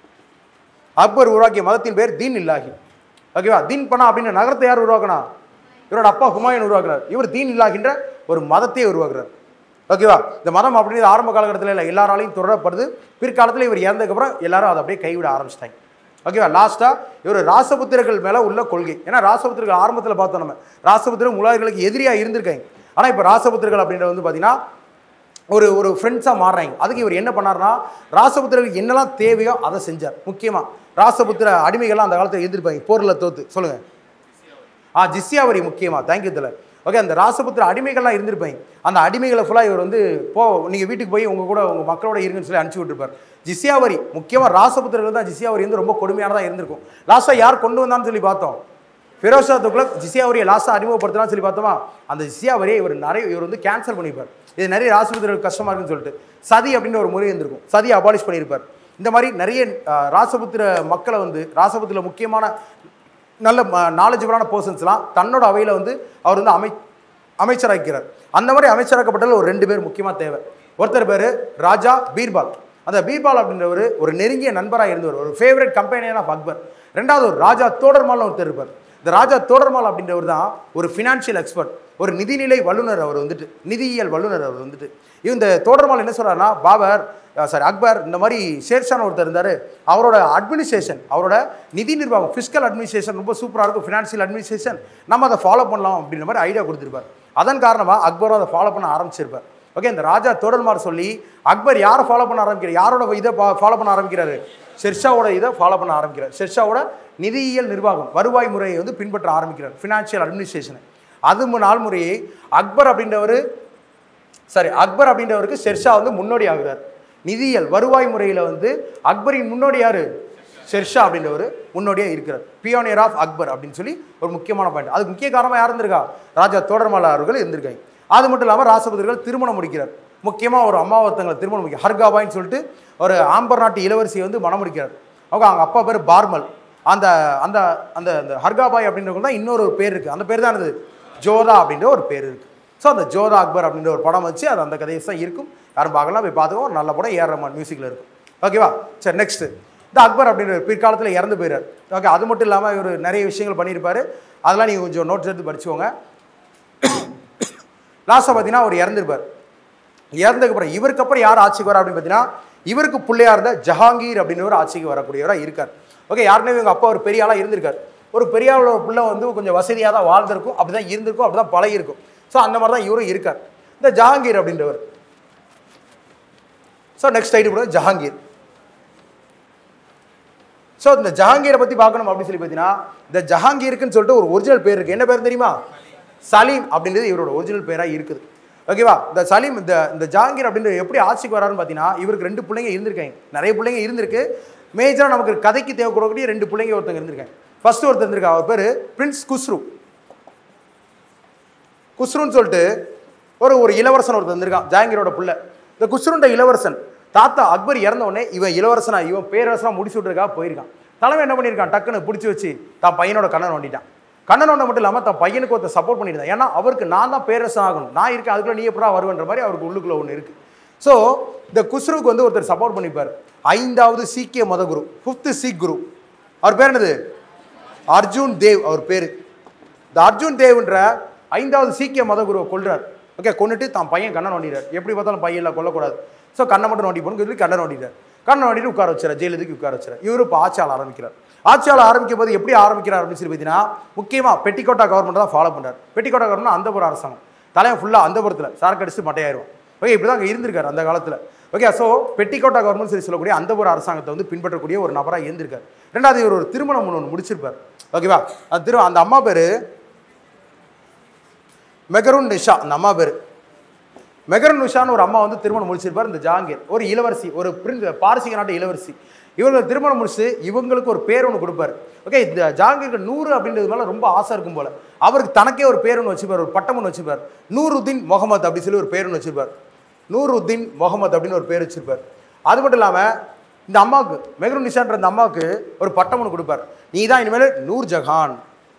அக்பர் உருவாக்கிய மதத்தின் பேர் தீன் இல்லாஹி ஓகேவா தீன் பனா அப்படின்னு நகரத்தை யார் உருவாக்கினா இவரோட அப்பா ஹுமாயூன் உருவாக்குறார் இவர் தீன் இல்லாகின்ற ஒரு மதத்தையே உருவாக்குறார் ஓகேவா இந்த மதம் அப்படின்றது ஆரம்ப காலகட்டத்தில் இல்லை எல்லாராலையும் தொடரப்படுது பிற்காலத்தில் இவர் இறந்ததுக்கப்புறம் எல்லாரும் அதை அப்படியே கைவிட ஆரம்பிச்சிட்டாங்க ஓகேவா லாஸ்ட்டாக இவர் ராசபுத்திரர்கள் மேலே உள்ள கொள்கை ஏன்னா ராசபுத்திரர்கள் ஆரம்பத்தில் பார்த்தோம் நம்ம ராசபுத்திரர் முலாயர்களுக்கு எதிரியாக இருந்திருக்காங்க ஆனால் இப்போ ராசபுத்திரர்கள் அப்படின்றது வந்து பார்த்தீங்கன்னா ஒரு ஒரு ஃப்ரெண்ட்ஸாக மாறுறாங்க அதுக்கு இவர் என்ன பண்ணார்னா ராசபுத்திரருக்கு என்னெல்லாம் தேவையோ அதை செஞ்சார் முக்கியமாக ராசபுத்திர அடிமைகள்லாம் அந்த காலத்தில் எதிர்ப்பாங்க போரில் தோத்து சொல்லுங்கள் ஆ ஜிஸ்யா வரி முக்கியமாக தேங்க்யூ தலை ஓகே அந்த ராசபுத்திர அடிமைகள்லாம் இருந்திருப்பாங்க அந்த அடிமைகளை ஃபுல்லாக இவர் வந்து போ நீங்கள் வீட்டுக்கு போய் உங்கள் கூட உங்கள் மக்களோட இருங்கன்னு சொல்லி அனுப்பிச்சி விட்டுருப்பார் ஜிஸ்யா வரி முக்கியமாக ராசபுத்திரர்கள் தான் ஜிஸ்யா வரி வந்து ரொம்ப கொடுமையானதாக இருந்திருக்கும் லாஸ்ட்டாக யார் கொண்டு வந்தான்னு சொல்லி பார்த்தோம் ஃபிரோஷா துக்ளக் ஜிஸ்யா வரியை லாஸ்ட்டாக அறிமுகப்படுத்தலாம்னு சொல்லி பார்த்தோமா அந்த ஜிஸ்யா வரியை இவர் நிறைய இவர் வந்து கேன்சல் பண்ணியிருப்பார் இது நிறைய ராசபுத்திரர்கள் கஷ்டமாக இருக்குன்னு சொல்லிட்டு சதி அப்படின்னு ஒரு முறை இருந்திருக்கும் சதியை அபாலிஷ் பண்ணியிருப்பார் இந்த மாதிரி நிறைய அஹ், ராசபுத்திர மக்களை வந்து ராசபுத்திர முக்கியமான நல்ல நாலேஜபிளான பர்சன்ஸ்லாம் தன்னோட அவையில் வந்து அவர் வந்து அமை அமைச்சராக்கிறார் அந்த மாதிரி அமைச்சராக்கப்பட்டதில் ஒரு ரெண்டு பேர் முக்கியமாக தேவை ஒருத்தர் பேர் ராஜா பீர்பால் அந்த பீர்பால் அப்படின்றவர் ஒரு நெருங்கிய நண்பராக இருந்தவர் ஒரு ஃபேவரட் கம்பெனியான ஆஃப் அக்பர் ரெண்டாவது ஒரு ராஜா தோடர்மால்னு ஒருத்தர் இருப்பார் இந்த ராஜா தோடர்மால் அப்படின்றவர் தான் ஒரு ஃபினான்ஷியல் எக்ஸ்பர்ட் ஒரு நிதிநிலை வல்லுநர் அவர் வந்துட்டு நிதியியல் வல்லுநர் அவர் வந்துட்டு இந்த தோடர்மால் என்ன சொல்றாருன்னா பாபர் சாரி அக்பர் இந்த மாதிரி ஷேர்ஷான் ஒருத்தர் இருந்தார் அவரோட அட்மினிஸ்ட்ரேஷன் அவரோட நிதி நிர்வாகம் ஃபிஸ்கல் அட்மினிஸ்ட்ரேஷன் ரொம்ப சூப்பராக இருக்கும் ஃபினான்ஷியல் அட்மினிஸ்ட்ரேஷன் நம்ம அதை ஃபாலோ பண்ணலாம் அப்படின்ற மாதிரி ஐடியா கொடுத்துருப்பார் அதன் காரணமாக அக்பரும் அதை ஃபாலோ பண்ண ஆரம்பிச்சிருப்பார் ஓகே இந்த ராஜா தோடர்மார் சொல்லி அக்பர் யாரை ஃபாலோ பண்ண ஆரம்பிக்கிறார் யாரோட இதை ஃபாலோ பண்ண ஆரம்பிக்கிறாரு ஷெர்ஷாவோட இதை ஃபாலோ பண்ண ஆரம்பிக்கிறார் ஷெர்ஷாவோட நிதியியல் நிர்வாகம் வருவாய் முறையை வந்து பின்பற்ற ஆரம்பிக்கிறார் ஃபினான்ஷியல் அட்மினிஸ்ட்ரேஷனை அது மு- நாள் முறையை அக்பர் அப்படின்றவர் சாரி அக்பர் அப்படின்றவருக்கு ஷெர்ஷா வந்து முன்னோடி ஆகுறார் நிதியியல் வருவாய் முறையில் வந்து அக்பரின் முன்னோடி யாரு ஷெர்ஷா அப்படின்றவர் முன்னோடியாக இருக்கிறார் பியோனியர் ஆஃப் அக்பர் அப்படின்னு சொல்லி ஒரு முக்கியமான பாயிண்ட் அதுக்கு முக்கிய காரணமாக யார் இருந்திருக்கா ராஜா தோடர்மலா அவர்கள் இருந்திருக்காங்க அது மட்டும் இல்லாமல் ராசபுத்திரர்கள் திருமணம் முடிக்கிறார் முக்கியமாக ஒரு அம்மா ஒருத்தங்களை திருமணம் முடிக்க ஹர்காபாயின்னு சொல்லிட்டு ஒரு ஆம்பர் நாட்டு இளவரசியை வந்து மணம் முடிக்கிறார் அவங்க அவங்க அப்பா பேர் பார்மல் அந்த அந்த அந்த அந்த ஹர்காபாய் அப்படின்றவங்க தான் இன்னொரு பேர் இருக்குது அந்த பேர் தான் என்னது ஜோதா அப்படின்ற ஒரு பேர் இருக்குது ஸோ அந்த ஜோதா அக்பர் அப்படின்ற ஒரு படம் வச்சு அது அந்த கதையை தான் இருக்கும் யாரும் பார்க்கலாம் போய் பார்த்துக்கோ ஒரு நல்ல படம் ஏஆர் ரஹ்மான் மியூசிக்கில் இருக்கும் ஓகேவா சரி நெக்ஸ்ட்டு இந்த அக்பர் அப்படின்ற பிற்காலத்தில் இறந்து போயிறார் ஓகே அது மட்டும் இல்லாமல் இவர் நிறைய விஷயங்கள் பண்ணியிருப்பாரு அதெல்லாம் நீங்கள் கொஞ்சம் நோட்ஸ் எடுத்து படிச்சுக்கோங்க லாஸ்ட்டாக பார்த்தீங்கன்னா அவர் இறந்துருப்பார் இறந்ததுக்கு அப்புறம் இவருக்கு அப்புறம் யார் ஆட்சிக்கு வரா அப்படின்னு பார்த்தீங்கன்னா இவருக்கு பிள்ளையா இருந்த ஜஹாங்கீர் அப்படின்னு ஒரு ஆட்சிக்கு வரக்கூடியவராக இருக்கார் ஓகே யாருனே இவங்க அப்பா ஒரு பெரிய ஆளாக இருந்திருக்கார் ஒரு பெரிய ஆளோட பிள்ளை வந்து கொஞ்சம் வசதியாக தான் வாழ்ந்திருக்கும் அப்படி தான் இருந்திருக்கும் அப்படி தான் பழகிருக்கும் ஸோ அந்த மாதிரி தான் இவரும் இருக்கார் இந்த ஜஹாங்கீர் அப்படின்றவர் ஸோ நெக்ஸ்ட் ஐடி கூட ஜஹாங்கீர் ஸோ இந்த ஜஹாங்கீரை பற்றி பார்க்கணும் அப்படின்னு சொல்லி பார்த்தீங்கன்னா இந்த ஜஹாங்கீருக்குன்னு சொல்லிட்டு ஒரு ஒரிஜினல் பேர் இருக்குது என்ன பேர் தெரியுமா சலீம் அப்படின்றது இவரோட ஒரிஜினல் பேராக இருக்குது ஓகேவா இந்த சலீம் இந்த இந்த ஜஹாங்கீர் அப்படின்றது எப்படி ஆட்சிக்கு வராருன்னு பார்த்தீங்கன்னா இவருக்கு ரெண்டு பிள்ளைங்க இருந்திருக்காங்க நிறைய பிள்ளைங்க இருந்திருக்கு மேஜராக நமக்கு கதைக்கு தேவைப்படக்கூடிய ரெண்டு பிள்ளைங்க ஒருத்தங்க இருந்திருக்காங்க ஃபர்ஸ்ட் ஒருத்தர் இருந்திருக்கா அவர் பேர் பிரின்ஸ் குஸ்ரு குஸ்ருன்னு சொல்லிட்டு ஒரு ஒரு இளவரசன் ஒருத்தர் வந்திருக்கான் ஜாங்கிரோட புள்ள இந்த குஸ்ருன்ற இளவரசன் தாத்தா அக்பர் இறந்த உடனே இவன் இளவரசனா இவன் பேரரசனா முடிச்சு விட்டுருக்கா போயிருக்கான் தலைவன் என்ன பண்ணியிருக்கான் டக்குன்னு பிடிச்சி வச்சு தான் பையனோட கண்ணை நோண்டிட்டான் கண்ணை நோண்ட மட்டும் இல்லாமல் தன் பையனுக்கு ஒருத்தர் சப்போர்ட் பண்ணியிருந்தான் ஏன்னா அவருக்கு நான் தான் பேரரசன் ஆகணும் நான் இருக்கேன் அதுக்குள்ள நீ எப்படா வருவன்ற மாதிரி அவருக்கு உள்ளுக்குள்ள ஒன்று இருக்குது ஸோ இந்த குஸ்ருவுக்கு வந்து ஒருத்தர் சப்போர்ட் பண்ணிப்பார் ஐந்தாவது சீக்கிய மதகுரு ஃபிஃப்த்து சீக் குரு அவர் பேர் என்னது அர்ஜுன் தேவ் அவர் பேர் இந்த அர்ஜுன் தேவ்ன்ற ஐந்தாவது சீக்கிய மதகுருவை கொல்றார் ஓகே கொண்டுட்டு தான் பையன் கண்ணை நோண்டிடுறார் எப்படி பார்த்தாலும் பையன் இல்லை கொல்லக்கூடாது ஸோ கண்ணை மட்டும் நோண்டி போகணும் சொல்லி கண்ணை நோண்டிட்டார் கண்ணை நோண்டிட்டு உட்கார வச்சார் ஜெயிலுக்கு உட்கார வச்சார் இவரு இப்போ ஆட்சியாள ஆரம்பிக்கிறார் ஆட்சியாள ஆரம்பிக்கும் போது எப்படி ஆரம்பிக்கிறார் அப்படின்னு சொல்லி பார்த்தீங்கன்னா முக்கியமாக பெட்டிக்கோட்டா கவர்மெண்ட் தான் ஃபாலோ பண்ணுறார் பெட்டிக்கோட்டா கவர்மெண்ட் அந்தபுரம் அரசாங்கம் தலைவன் ஃபுல்லாக அந்தபுரத்தில் சாருக்கு அடிச்சு மட்டையாயிருவான் ஓகே இப்படி தான் அங்கே இருந்திருக்காரு அந்த காலத்தில் ஓகே ஸோ பெட்டிக்கோட்டா கவர்மெண்ட் சொல்லி சொல்லக்கூடிய அந்தபுர அரசாங்கத்தை வந்து பின்பற்றக்கூடிய ஒரு நபராக இருந்திருக்காரு ரெண்டாவது இவர் ஒரு திருமணம் ஒன்று முடிச்சிருப்பார் ஓகேவா அந்த திரு அந்த அம்மா பேர் மெகருன் நிஷா அந்த அம்மா பேர் மெகருன் நிஷான்னு ஒரு அம்மா வந்து திருமணம் முடிச்சிருப்பார் இந்த ஜாங்கீர் ஒரு இளவரசி ஒரு பிரின்ஸ் பாரசீக நாட்டு இளவரசி இவங்க திருமணம் முடிச்சு இவங்களுக்கு ஒரு பேர் ஒன்று கொடுப்பாரு ஓகே இந்த ஜாங்கீருக்கு நூறு அப்படின்றது மேலே ரொம்ப ஆசை இருக்கும் போல அவருக்கு தனக்கே ஒரு பேர் ஒன்று வச்சுப்பார் ஒரு பட்டம் ஒன்று வச்சுப்பார் நூருதீன் முகமது அப்படி சொல்லி ஒரு பேர் ஒன்று வச்சிருப்பார் நூருதீன் முகமது அப்படின்னு ஒரு பேர் வச்சிருப்பார் அது மட்டும் இல்லாமல் இந்த அம்மாவுக்கு மெகருன் நிஷான்ற இந்த அம்மாவுக்கு ஒரு பட்டம் ஒன்று கொடுப்பார் நீ தான் இனிமேல் நூர் ஜஹான்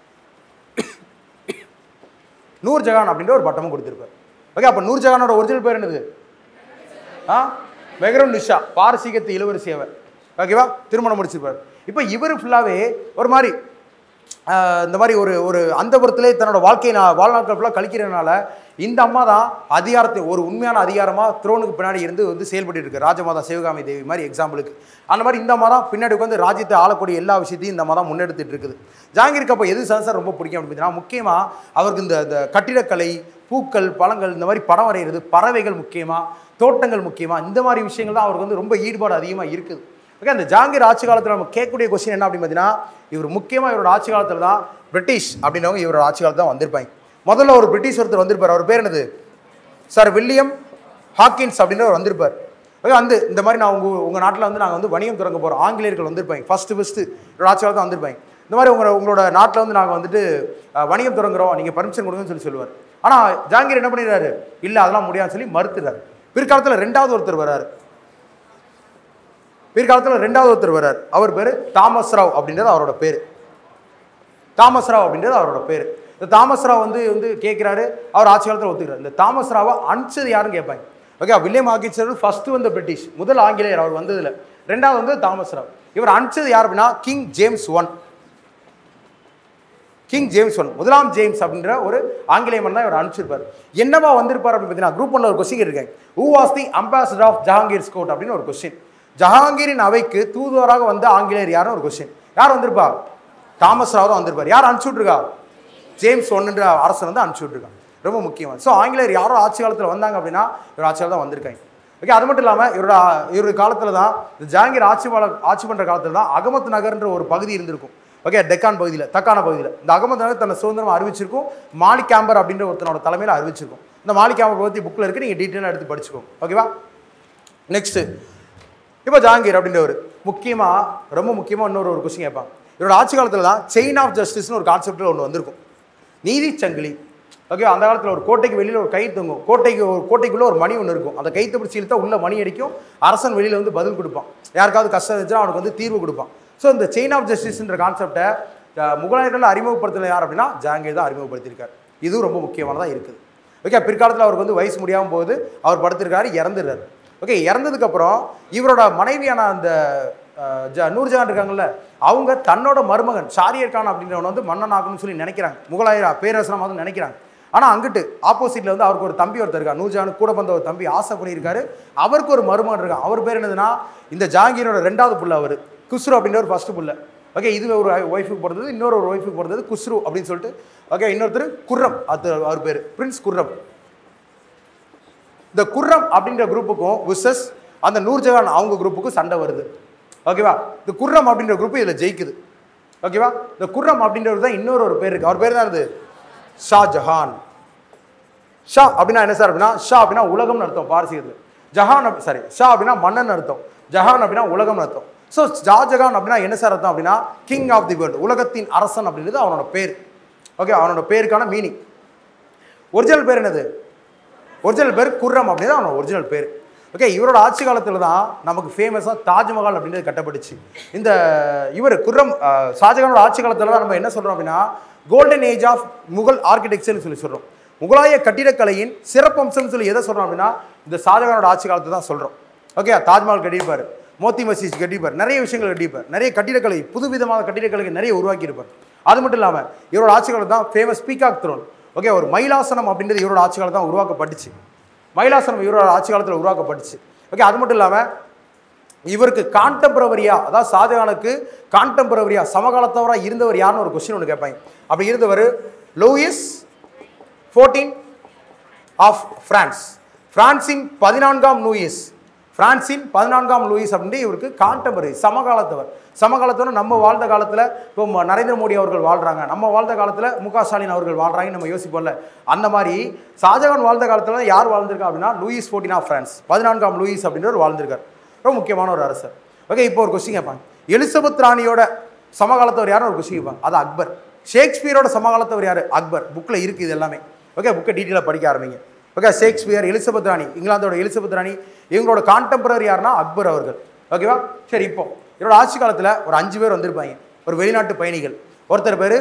நூர் ஜஹான் அப்படின்ற ஒரு பட்டமும் கொடுத்துருப்பார் ஓகே அப்போ நூர் ஜஹானோட ஒரிஜினல் பேர் என்னது ஆ மெகரும் நிஷா பாரசீகத்து இளவரசி அவர் ஓகேவா திருமணம் முடிச்சிருப்பார் இப்போ இவர் ஃபுல்லாகவே ஒரு மாதிரி ஆஹ், இந்த மாதிரி ஒரு ஒரு அந்தபுரத்திலே தன்னோட வாழ்க்கையை நான் வாழ்நாட்கள் ஃபுல்லாக கழிக்கிறதுனால இந்த அம்மா தான் அதிகாரத்தை ஒரு உண்மையான அதிகாரமாக த்ரோனுக்கு பின்னாடி இருந்து வந்து செயல்பட்டு இருக்கு ராஜமாதா சிவகாமி தேவி மாதிரி எக்ஸாம்பிளுக்கு அந்த மாதிரி இந்த அம்மா தான் பின்னாடி உட்காந்து ராஜ்யத்தை ஆளக்கூடிய எல்லா விஷயத்தையும் இந்த அம்மா தான் முன்னெடுத்துட்டு இருக்குது ஜாங்கிருக்கு அப்போ எது சார் ரொம்ப பிடிக்கும் அப்படின்னு பார்த்தீங்கன்னா முக்கியமாக அவருக்கு இந்த இந்த கட்டிடக்கலை பூக்கள் பழங்கள் இந்த மாதிரி படம் வரைகிறது பறவைகள் முக்கியமாக தோட்டங்கள் முக்கியமாக இந்த மாதிரி விஷயங்கள் தான் அவருக்கு வந்து ரொம்ப ஈடுபாடு அதிகமாக இருக்குது ஓகே அந்த ஜாங்கீர் ஆட்சி காலத்தில் நம்ம கேட்கக்கூடிய கொஸ்டின் என்ன அப்படின்னு பார்த்தீங்கன்னா இவர் முக்கியமாக இவரோட ஆட்சி காலத்தில் தான் பிரிட்டிஷ் அப்படின்றவங்க இவரோட ஆட்சி காலத்தில் தான் வந்திருப்பாங்க முதல்ல ஒரு பிரிட்டிஷ் ஒருத்தர் வந்திருப்பார் அவர் பேர் என்னது சார் வில்லியம் ஹாக்கின்ஸ் அப்படின்றவர் வந்திருப்பார் ஓகே வந்து இந்த மாதிரி நான் உங்கள் உங்கள் நாட்டில் வந்து நாங்கள் வந்து வணிகம் தொடங்க போகிறோம் ஆங்கிலேயர்கள் வந்திருப்பாங்க ஃபஸ்ட்டு ஃபஸ்ட்டு இவரோட ஆட்சி காலத்தில் வந்திருப்பாங்க இந்த மாதிரி உங்களை உங்களோட நாட்டில் வந்து நாங்கள் வந்துட்டு அஹ், வணிகம் தொடங்குறோம் நீங்கள் பர்மிஷன் கொடுங்கன்னு சொல்லி சொல்லுவார் ஆனால் ஜாங்கீர் என்ன பண்ணிடுறாரு இல்லை அதெல்லாம் முடியாதுன்னு சொல்லி மறுத்துறாரு பிற்காலத்தில் ரெண்டாவது ஒருத்தர் வராரு பிற்காலத்தில் ரெண்டாவது ஒருத்தர் வரார் அவர் பேர் தாமஸ் ராவ் அப்படின்றது அவரோட பேர் தாமஸ் ராவ் அப்படின்றது அவரோட பேர் இந்த தாமஸ் ராவ் வந்து வந்து கேட்குறாரு அவர் ஆட்சி காலத்தில் ஒத்துக்கிறார் இந்த தாமஸ் ராவை அனுப்பிச்சது யாருன்னு கேட்பாங்க ஓகே வில்லியம் ஹாக்கின்ஸ் ஃபர்ஸ்ட் வந்த பிரிட்டிஷ் முதல் ஆங்கிலேயர் அவர் வந்ததில் ரெண்டாவது வந்து தாமஸ் ராவ் இவர் அனுப்பிச்சது யார் அப்படின்னா King James one King James one முதலாம் ஜேம்ஸ் அப்படின்ற ஒரு ஆங்கிலேய மன்னன் தான் இவர் அனுப்பிச்சிருப்பார் என்னவா வந்திருப்பார் அப்படின்னு பார்த்தீங்கன்னா குரூப் ஒன்ல ஒரு கொஸ்டின் இருக்கேன் who was the ambassador of Jahangir Scott அப்படின்னு ஒரு கொஸ்டின் ஜஹாங்கீரின் அவைக்கு தூதுவராக வந்த ஆங்கிலேயர் யாரும் ஒரு கொஸ்டின் யார் வந்திருப்பா தாமஸ் ராவ் தான் வந்திருப்பார் யார் அனுப்பிச்சு விட்ருக்கா ஜேம்ஸ் ஒன்னுன்ற அரசன் வந்து அனுப்பிச்சு விட்ருக்காங்க ரொம்ப முக்கியமாக ஸோ ஆங்கிலேயர் யாரோ ஆட்சி காலத்தில் வந்தாங்க அப்படின்னா இவர் ஆட்சியால் தான் வந்திருக்காங்க ஓகே அது மட்டும் இல்லாமல் இவரோட இவரோட காலத்தில் தான் இந்த ஜஹாங்கீர் ஆட்சி வாழ ஆட்சி பண்ணுற காலத்தில் தான் அகமத் நகர்ன்ற ஒரு பகுதி இருந்திருக்கும் ஓகே டெக்கான் பகுதியில் தக்கான பகுதியில் இந்த அகமது நகர் தன்னை சுதந்திரம் அறிவிச்சிருக்கும் மாலிக் கேம்பர் அப்படின்ற ஒருத்தனோட தலைமையில் அறிவிச்சிருக்கும் இந்த மாலிக் கேம்பர் பற்றி புக்கில் இருக்குது நீங்கள் டீட்டெயிலாக எடுத்து படிச்சுக்கோங்க ஓகேவா நெக்ஸ்ட்டு இப்போ ஜஹாங்கீர் அப்படின்றவர் முக்கியமாக ரொம்ப முக்கியமாக இன்னொரு ஒரு கொஸ்டின் கேட்பாங்க இவரோட ஆட்சி காலத்தில் தான் செயின் ஆஃப் ஜஸ்டிஸ்னு ஒரு கான்செப்டில் ஒன்று வந்திருக்கும் நீதி சங்கிலி ஓகே அந்த காலத்தில் ஒரு கோட்டைக்கு வெளியில் ஒரு கை தொங்கும் கோட்டைக்கு ஒரு கோட்டைக்குள்ளே ஒரு மணி ஒன்று இருக்கும் அந்த கைத்தை பிடிச்சி இழுத்தா உள்ள மணி அடிக்கும் அரசன் வெளியில் வந்து பதில் கொடுப்பான் யாருக்காவது கஷ்டம் இருந்துச்சுன்னா அவனுக்கு வந்து தீர்வு கொடுப்பான் ஸோ இந்த செயின் ஆஃப் ஜஸ்டிஸ்ன்ற கான்செப்டை முகலாயர்கள் அறிமுகப்படுத்தின யார் அப்படின்னா ஜாங்கீர் தான் அறிமுகப்படுத்தியிருக்கார் இதுவும் ரொம்ப முக்கியமானதாக இருக்குது ஓகே பிற்காலத்தில் அவருக்கு வந்து வயசு முடியாமல் போகுது அவர் படுத்திருக்காரு இறந்துடுறாரு ஓகே இறந்ததுக்கப்புறம் இவரோட மனைவியான அந்த அஹ், ஜ நூர்ஜஹான் இருக்காங்கல்ல அவங்க தன்னோட மருமகன் ஷாரியர் கான் அப்படின்றவனை வந்து மன்னன் ஆகணும்னு சொல்லி நினைக்கிறாங்க முகலாய பேரரசனாக வந்து நினைக்கிறாங்க ஆனால் அங்கிட்டு ஆப்போசிட்டில் வந்து அவருக்கு ஒரு தம்பி ஒருத்தர் இருக்கா நூர்ஜஹான் கூட வந்த ஒரு தம்பி ஆசை பண்ணியிருக்காரு அவருக்கு ஒரு மருமகன் இருக்கான் அவர் பேர் என்னதுன்னா இந்த ஜாங்கீரோட ரெண்டாவது புள்ள அவர் குஸ்ரு அப்படின்ற ஒரு ஃபர்ஸ்ட் புள்ள ஓகே இது ஒரு ஒய்ஃபுக்கு பிறந்தது இன்னொரு ஒரு ஒய்ஃபுக்கு பிறந்தது குஸ்ரு அப்படின்னு சொல்லிட்டு ஓகே இன்னொருத்தர் குர்ரம் அது அவர் பேர் பிரின்ஸ் குர்ரம் இந்த குர்ரம் அப்படின்ற குரூப்புக்கும் விசஸ் அந்த நூர்ஜஹான் அவங்க குரூப்புக்கும் சண்டை வருது ஓகேவா இந்த குர்ரம் அப்படின்ற குரூப் இதில் ஜெயிக்குது ஓகேவா இந்த குர்ரம் அப்படின்றது தான் இன்னொரு ஒரு பேர் இருக்கு அவர் பேர் தான் இது ஷா ஜஹான் ஷா அப்படின்னா என்ன சார் அப்படின்னா ஷா அப்படின்னா உலகம்னு அர்த்தம் பாரசீகத்தில் ஜஹான் சாரி ஷா அப்படின்னா மன்னன் அர்த்தம் ஜஹான் அப்படின்னா உலகம்னு அர்த்தம் ஸோ ஷாஜஹான் அப்படின்னா என்ன சார் அர்த்தம் அப்படின்னா கிங் ஆஃப் தி வேர்ல்டு உலகத்தின் அரசன் அப்படின்றது அவனோட பேர் ஓகே அவனோட பேருக்கான மீனிங் ஒரிஜினல் பேர் என்னது ஒரிஜினல் பேர் குர்ரம் அப்படின்னு அவனோட ஒரிஜினல் பேர் ஓகே இவரோட ஆட்சி காலத்தில் தான் நமக்கு ஃபேமஸாக தாஜ்மஹால் அப்படின்றது கட்டப்பட்டுச்சு இந்த இவர் குர்ரம் அஹ், ஷாஜகானோட ஆட்சி காலத்தில் தான் நம்ம என்ன சொல்கிறோம் அப்படின்னா கோல்டன் ஏஜ் ஆஃப் முகல் ஆர்கிடெக்சர்னு சொல்லி சொல்கிறோம் முகலாய கட்டிடக்கலையின் சிறப்பம்சம்னு சொல்லி எதை சொல்கிறோம் அப்படின்னா இந்த ஷாஜகானோட ஆட்சி காலத்தை தான் சொல்கிறோம் ஓகே தாஜ்மஹால் கட்டியிருப்பார் மோத்தி மசீஸ் கட்டியிருப்பார் நிறைய விஷயங்கள் கட்டியிருப்பார் நிறைய கட்டிடக்கலை புதுவிதமான கட்டிடக்கலைகள் நிறைய உருவாக்கியிருப்பார் அது மட்டும் இல்லாமல் இவரோட ஆட்சி காலம் தான் ஃபேமஸ் பீகாக் த்ரோன் ஓகே ஒரு மயிலாசனம் அப்படின்றது இவரோட ஆட்சி காலம் தான் உருவாக்கப்பட்டுச்சு மயிலாசனம் இவரோட ஆட்சி காலத்தில் உருவாக்கப்பட்டுச்சு ஓகே அது மட்டும் இல்லாமல் இவருக்கு கான்டெம்பரவரியா அதாவது ஷாஜகானுக்கு கான்டெம்பரவரியா சமகாலத்தவராக இருந்தவர் யாருன்னு ஒரு கொஸ்டின் ஒன்று கேட்பாங்க அப்படி இருந்தவர் லூயிஸ் ஃபோர்டீன் ஆஃப் பிரான்ஸ் பிரான்சின் பதினான்காம் லூயிஸ் பிரான்சின் பதினான்காம் லூயிஸ் அப்படின்ட்டு இவருக்கு கான்டெம்பரரி சமகாலத்தவர் சமகாலத்தவர் நம்ம வாழ்ந்த காலத்தில் இப்போ ம- நரேந்திர மோடி அவர்கள் வாழ்கிறாங்க நம்ம வாழ்ந்த காலத்தில் மு க ஸ்டாலின் அவர்கள் வாழ்கிறாங்கன்னு நம்ம யோசிப்போம்ல அந்த மாதிரி ஷாஜகான் வாழ்ந்த காலத்தில் யார் வாழ்ந்திருக்கா அப்படின்னா லூயிஸ் ஃபோர்டீன் ஆஃப் பிரான்ஸ் பதினான்காம் லூயிஸ் அப்படின்றவர் வாழ்ந்திருக்கார் ரொம்ப முக்கியமான ஒரு அரசர் ஓகே இப்போ ஒரு கொஸ்டின் கேட்பாங்க எலிசபெத் ராணியோட சமகாலத்தவர் யாருன்னு ஒரு கொஸ்டின் கேட்பாங்க அது அக்பர் ஷேக்ஸ்பியரோட சமகாலத்தவர் யார் அக்பர் புக்கில் இருக்குது இது எல்லாமே ஓகே புக்கை டீட்டெயிலாக படிக்க ஆரம்பிங்க ஓகே ஷேக்ஸ்பியர் எலிசபெத் ராணி இங்கிலாந்தோட எலிசபெத் ராணி இவங்களோட கான்டெம்பரரி யாருன்னா அக்பர் அவர்கள் ஓகேவா சரி இப்போ இவரோட ஆட்சி காலத்தில் ஒரு அஞ்சு பேர் வந்திருப்பாங்க ஒரு வெளிநாட்டு பயணிகள் ஒருத்தர் பேர்